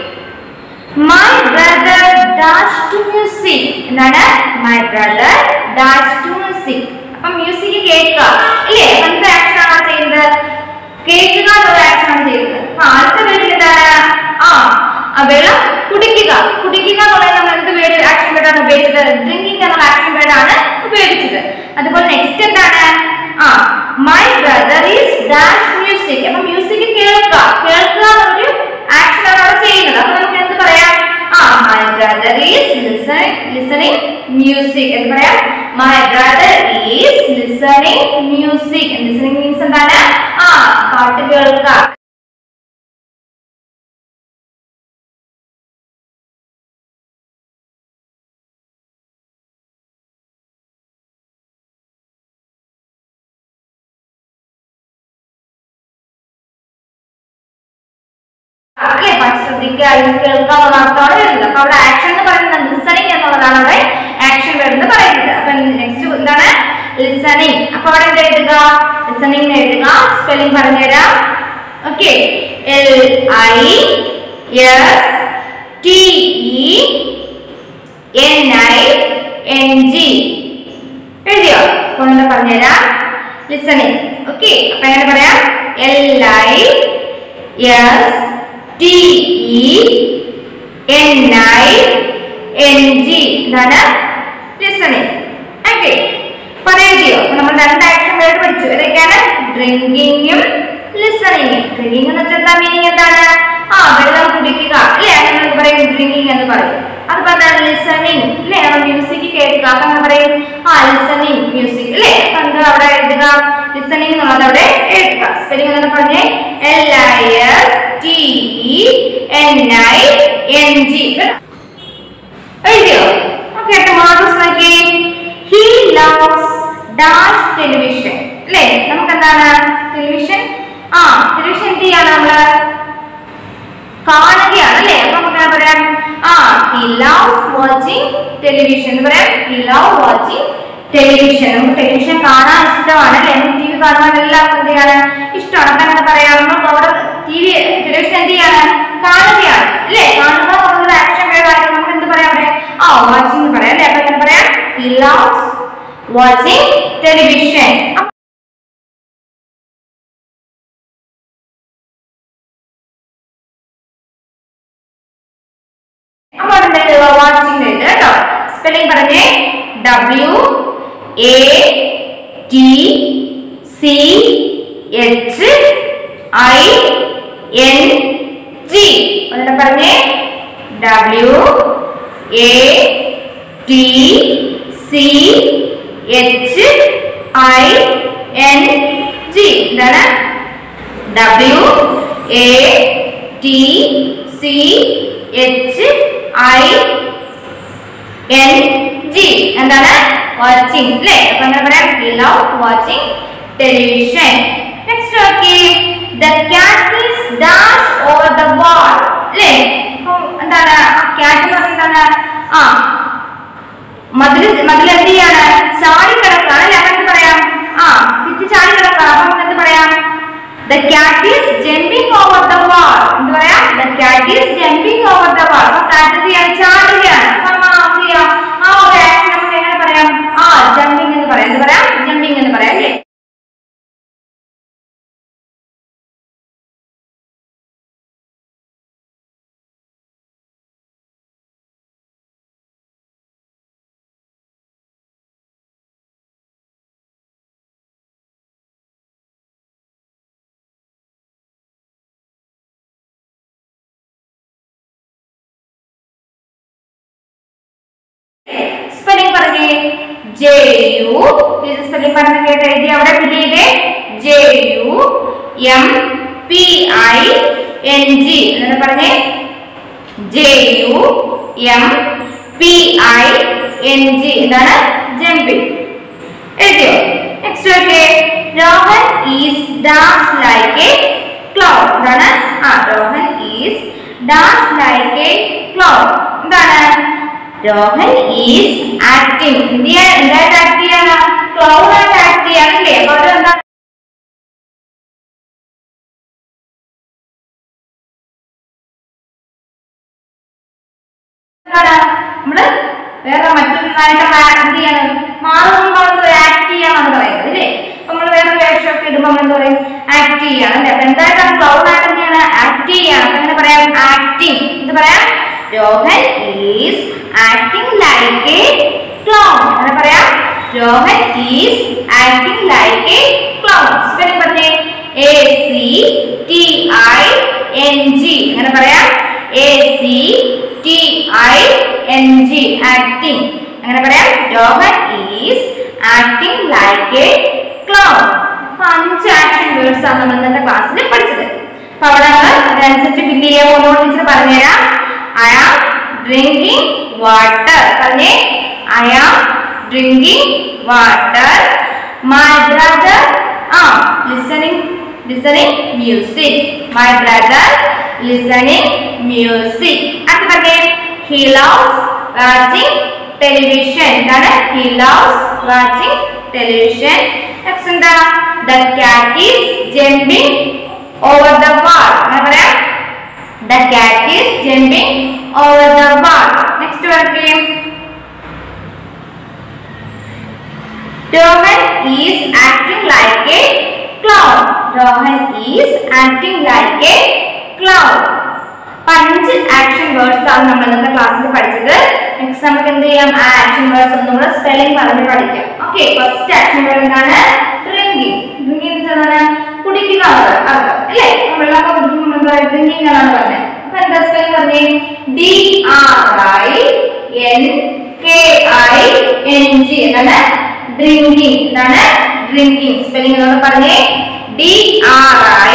my brother dash to music എന്താണ് my brother dash to music അപ്പൊ മ്യൂസിക് കേൾക്കുക ഇല്ലേ എന്ത് ആക്ഷൻ ആണ് ചെയ്യുന്നത് കേൾക്കുക എന്നുള്ള ആക്ഷൻ ആണ് ചെയ്യുന്നത് അപ്പൊ ആദ്യത്തെ പേര് എന്താണ് ആ ആ വെള്ളം കുടിക്കുക കുടിക്കുക എന്നുള്ളത് നമ്മൾ എന്ത് പേര് ആക്ഷൻ വേർഡാണ് ഉപയോഗിച്ചത് ഡ്രിങ്കിങ് എന്നുള്ള ആക്ഷൻ വേർഡാണ് ഉപയോഗിച്ചത് അതുപോലെ നെക്സ്റ്റ് നെക്സ്റ്റ് എന്താണ് ആ my brother is dash music അപ്പൊ മ്യൂസിക് കേൾക്കുക കേൾക്കുക എന്നൊരു ആക്ഷൻ ആണ് അവിടെ ചെയ്യുന്നത് അപ്പൊ നമുക്ക് എന്ത് പറയാം ആ my brother is listening music എന്ന് പറയാം my brother is listening music listening means എന്താണ് ആ പാട്ട് കേൾക്കുക അല്ലേ പാട്ട് ശ്രദ്ധിക്കുക ഇത് കേൾക്കുക എന്നുള്ള അർത്ഥമാണ് വരുന്നത് അപ്പൊ അവിടെ ആക്ഷൻ എന്ന് പറയുന്നത് ലിസണിങ് എന്നുള്ളതാണ് അവിടെ ആക്ഷൻ വരുന്നത് പറയുന്നത് അപ്പൊ നെക്സ്റ്റ് എന്താണ് ലിസണിങ് അപ്പൊ അവിടെ എന്താ എഴുതുക ലിസണിങ് എഴുതുക സ്പെല്ലിംഗ് പറഞ്ഞുതരാം okay L I S T E N I N G എഴുതിയോ അപ്പൊ ഒന്ന് പറഞ്ഞുതരാം ലിസണിങ് ഓക്കെ അപ്പൊ എങ്ങനെ പറയാം L I S T E N I N G ഇതാണ് ലിസണിങ് ഓക്കെ പറയോ നമ്മൾ രണ്ട് ആക്ഷൻ വേർഡ് പഠിച്ചു ഏതൊക്കെയാണ് ഡ്രിങ്കിങ്ങും ലിസണിങ്ങും ഡ്രിങ്കിങ് എന്ന് വെച്ചാൽ എന്താ മീനിങ് എന്താണ് ആ വെള്ളം കുടിക്കുക അല്ലേ അങ്ങനെ നമുക്ക് പറയും ഡ്രിങ്കിങ് എന്ന് പറയും അതുപോലെ എന്താണ് ലിസണിങ് അല്ലേ നമ്മൾ മ്യൂസിക് കേൾക്കുക അപ്പൊ നമ്മൾ പറയും ആ ലിസണിങ് മ്യൂസിക് അല്ലേ അപ്പൊ എന്താ അവിടെ എഴുതുക ലിസണിങ് എന്നുള്ളത് അവിടെ എഴുതുക സ്പെല്ലിംഗ് എന്ന് പറഞ്ഞേ L I S T E N I N G എഴുതിയോ ഓക്കെ ടൊമാറ്റോസ് നോക്കി ഹി ലവ്സ് ഡാഷ് ടെലിവിഷൻ അല്ലേ നമുക്ക് എന്താണ് ടെലിവിഷൻ ആ ടെലിവിഷൻ എന്ത് ചെയ്യാണ് നമ്മള് കാണുകയാണ് അല്ലേ അപ്പൊ നമുക്ക് എന്താ പറയാം ആ ഹി ലവ്സ് വാച്ചിങ് ടെലിവിഷൻ എന്ന് പറയാം ഹി ലവ് വാച്ചിങ് ടെലിവിഷൻ നമുക്ക് ടെലിവിഷൻ കാണാൻ ഇഷ്ടമാണ് അല്ലേ നമുക്ക് ടി വി കാണാൻ എല്ലാവർക്കും എന്ത് ചെയ്യാണ് ഇഷ്ടമാണ് അപ്പൊ എന്താ പറയാ നമുക്ക് അവിടെ ടി വി ടെലിവിഷൻ എന്ത് ചെയ്യാണ് കാണുകയാണ് അല്ലേ കാണുക എന്നുള്ളത് ആക്ഷൻ വേർഡായിട്ട് നമുക്ക് എന്ത് പറയാം അവിടെ ആ വാച്ചിങ് എന്ന് പറയാം അല്ലേ അപ്പൊ എന്താ പറയാം ഹി ലവ്സ് വാച്ചിങ് ടെലിവിഷൻ അപ്പൊ അതിന്റെ വാച്ചിങ് ഉണ്ട് കേട്ടോ സ്പെല്ലിംഗ് പറഞ്ഞേ W A T C H I N G ഒന്നുകൂടെ പറഞ്ഞേ W A T C H I N G എന്താണ് W A T C H I N G എന്താണ് വാച്ചിങ് അല്ലേ അപ്പൊ എന്താ പറയാം we love watching television next okay the cat is dash over the wall അല്ലേ അപ്പൊ എന്താണ് ആ ക്യാറ്റ് എന്ന് പറഞ്ഞാൽ എന്താണ് ആ മതിൽ മതിൽ എന്ത് ചെയ്യാണ് ചാടി കിടക്കാണ് അല്ലെ അങ്ങനെ പറയാം ആ ചുറ്റി ചാടി കിടക്കാണ് അപ്പൊ നമുക്ക് എന്ത് പറയാം the cat is jumping over the wall എന്ത് പറയാം the cat is jumping over the wall അപ്പൊ കാറ്റ് എന്ത് ചെയ്യാൻ ചാടുകയാണ് അപ്പൊ നമ്മൾ എന്ത് ചെയ്യാം ആ ഒരു ആക്ഷൻ നമുക്ക് എങ്ങനെ പറയാം ആ ജമ്പിങ് എന്ന് പറയാം എന്ത് പറയാം ജമ്പിങ് എന്ന് പറയാം അല്ലേ സ്പെല്ലിംഗ് പറഞ്ഞേ ജെ യു സ്പെല്ലിംഗ് പറഞ്ഞ കേട്ട് എഴുതി അവിടെ ഫിൽ ചെയ്തേ J U M P I N G എന്നിട്ട് പറഞ്ഞേ J U M P I N G എന്താണ് ജമ്പിങ് എഴുതിയോ next okay Rohan is dash like a cloud എന്താണ് ആ Rohan is dash like a cloud എന്താണ് രോഹൻ ഈസ് ആക്ടിങ് എന്ത് ചെയ്യാൻ എന്തായിട്ട് ആക്ട് ചെയ്യാണ് ക്ലൗഡ് ആയിട്ട് ആക്ട് ചെയ്യാനല്ലേ അപ്പൊ അവിടെ എന്താ എന്താണ് നമ്മള് വേറെ മറ്റൊന്നായിട്ട് എന്ത് ചെയ്യാണ് മാറുമ്പോൾ ആക്ട് ചെയ്യാന്നാണ് പറയുന്നത് അല്ലേ അപ്പൊ നമ്മൾ വേറെ വേഷമൊക്കെ ഇടുമ്പോൾ നമ്മൾ എന്താ പറയും ആക്ട് ചെയ്യാണ് അല്ലേ അപ്പൊ എന്തായിട്ടാണ് ക്ലൗഡ് ആയിട്ട് എന്ത് ചെയ്യാണ് ആക്ട് ചെയ്യാണ് അപ്പൊ എങ്ങനെ പറയാം ആക്ടിങ് എന്ത് പറയാം Rohan is acting like a cloud അങ്ങനെ പറയാം Rohan is acting like a clown spelling പറഞ്ഞേ A C T I N G അങ്ങനെ പറയാം A C T I N G acting അങ്ങനെ പറയാം Rohan is acting like a clown അപ്പൊ അഞ്ച് ആക്ഷൻ വേർഡ്സ് ആണ് നമ്മൾ ഇന്നത്തെ ക്ലാസ്സിൽ പഠിച്ചത് അപ്പൊ അവിടെ നമ്മൾ അതനുസരിച്ച് ഫില്ല് ചെയ്യാൻ പോകുമ്പോൾ ടീച്ചർ പറഞ്ഞുതരാം ഐ ആം ഡ്രിങ്കിങ് വാട്ടർ പറഞ്ഞേ I am drinking water my brother ah listening listening music my brother listening music അത് പറഞ്ഞേ ഹി ലവ്സ് വാച്ചിങ് ടെലിവിഷൻ എന്താണ് he loves watching television next എന്താ the cat is jumping over the wall അങ്ങനെ പറയാം the cat is jumping over the wall next work Rohan is acting like a clown. Rohan is acting like a clown. അഞ്ച് action words ആണ് നമ്മൾ ഇന്നത്തെ ക്ലാസ്സിൽ പഠിച്ചത് next നമുക്ക് എന്ത് ചെയ്യാം ആ ആക്ഷൻ വേർഡ്സ് ഒന്നും കൂടെ സ്പെല്ലിംഗ് പറഞ്ഞ് പഠിക്കാം ഓക്കെ ഫസ്റ്റ് ആക്ഷൻ വേർഡ് എന്താണ് ഡ്രിങ്കിങ് ഡ്രിങ്കിങ് എന്താണ് കുടിക്കുക എന്നത് അർത്ഥം അല്ലേ വെള്ളമൊക്കെ കുടിക്കുമ്പോൾ എന്താ ഡ്രിങ്കിങ് എന്നാണ് പറഞ്ഞത് അപ്പൊ എന്താ സ്പെല്ലിംഗ് പറഞ്ഞേ D R I N K I N G എന്താണ് ഡ്രിങ്കിങ് എന്താണ് ഡ്രിങ്കിങ് സ്പെല്ലിംഗ് എന്നോട് പറഞ്ഞേ D R I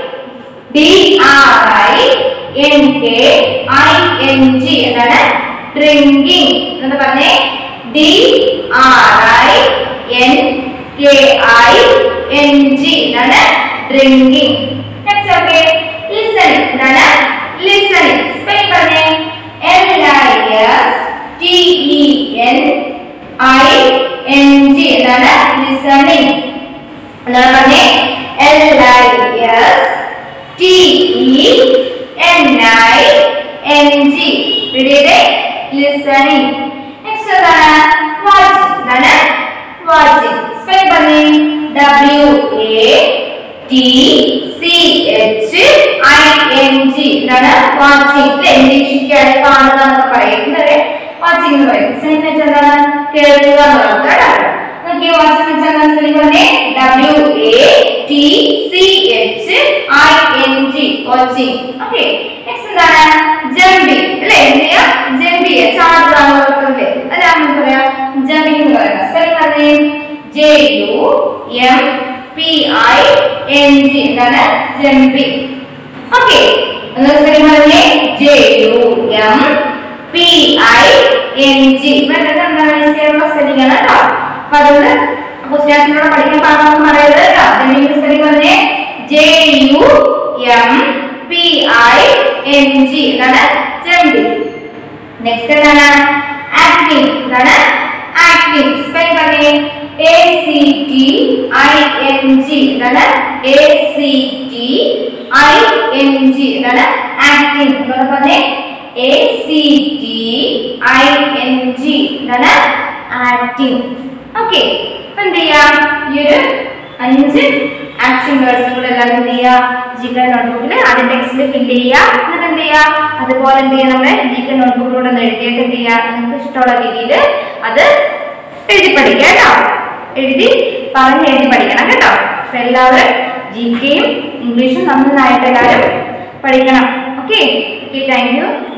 D R I N K I N G എന്താണ് ഡ്രിങ്കിങ് എന്ന് പറഞ്ഞേ D R I N K I N G എന്താണ് drinking next okay listening എന്താണ് listening spelling പറഞ്ഞേ L I S T E N I N G എന്താണ് listening എന്താണ് പറഞ്ഞേ L I S T E N I N G പിടിയുടെ listening next എന്താണ് watching എന്താണ് watching spell പറഞ്ഞേ W A T C H I N G എന്താണ് watching നിരീക്ഷിക്കുകയാണ് കാണുക എന്നൊക്കെ പറയുന്നത് വാച്ചിങ് എന്ന് പറയും ലിസണിങ് എന്ന് വെച്ചാൽ എന്താണ് കേൾക്കുക എന്നുള്ളത് കേട്ടോ നോക്കിയേ വാച്ചിങ് വെച്ചാൽ എന്താ സ്പെല്ലിംഗ് പറഞ്ഞേ W A T C H I N G watching okay next എന്താണ് ജംപിങ് അല്ലേ എന്ത് ചെയ്യാ ജമ്പ് ചെയ്യുക ചാടുക എന്നല്ലേ അല്ല നമുക്ക് പറയാം ജമ്പിങ് എന്ന് പറയുന്നത് സ്പെല്ലിംഗ് പറഞ്ഞേ J U M P I N G എന്താണ് ജമ്പിങ് ഓക്കെ സ്പെല്ലിംഗ് പറഞ്ഞേ J U M P I N G ഇവിടെ എന്താണ് സ്പെല്ലിംഗ് ആണ് കേട്ടോ അപ്പൊ അതുകൊണ്ട് ക്വസ്റ്റ്യാൻസിലൂടെ പഠിക്കാൻ പാടാന്ന് പറയരുത് കേട്ടോ ജമ്പിങ് സ്പെല്ലിംഗ് പറഞ്ഞേ J U M P I N G എന്താണ് ജമ്പിങ് നെക്സ്റ്റ് എന്താണ് ആക്ടിങ് എന്താണ് ആക്ടിങ് സ്പെൽ പറഞ്ഞേ A C T I N G എന്താണ് A C T I N G എന്താണ് ആക്ടിങ് എന്താണ് പറഞ്ഞേ A C T I N G എന്താണ് acting okay അപ്പൊ എന്ത് ചെയ്യാം ഈ ഒരു അഞ്ച് ആക്ഷൻ വേർഡ്സ് കൂടെ എല്ലാവരും എന്ത് ചെയ്യുക ജിക നോട്ട്ബുക്കിൽ ആദ്യം ടെക്സ്റ്റിൽ ഫില്ല് ചെയ്യുക എന്നിട്ട് എന്ത് ചെയ്യുക അതുപോലെ എന്ത് ചെയ്യുക നമ്മുടെ ജിക നോട്ട്ബുക്കിലൂടെ ഒന്ന് എഴുതിയിട്ട് എന്ത് ചെയ്യുക നിങ്ങൾക്ക് ഇഷ്ടമുള്ള രീതിയിൽ അത് എഴുതി പഠിക്കുക കേട്ടോ എഴുതി പറഞ്ഞ് എഴുതി പഠിക്കണം കേട്ടോ അപ്പൊ എല്ലാവരും ജി കെയും ഇംഗ്ലീഷും നന്നായിട്ട് എല്ലാവരും പഠിക്കണം ഓക്കെ ഓക്കെ താങ്ക് യു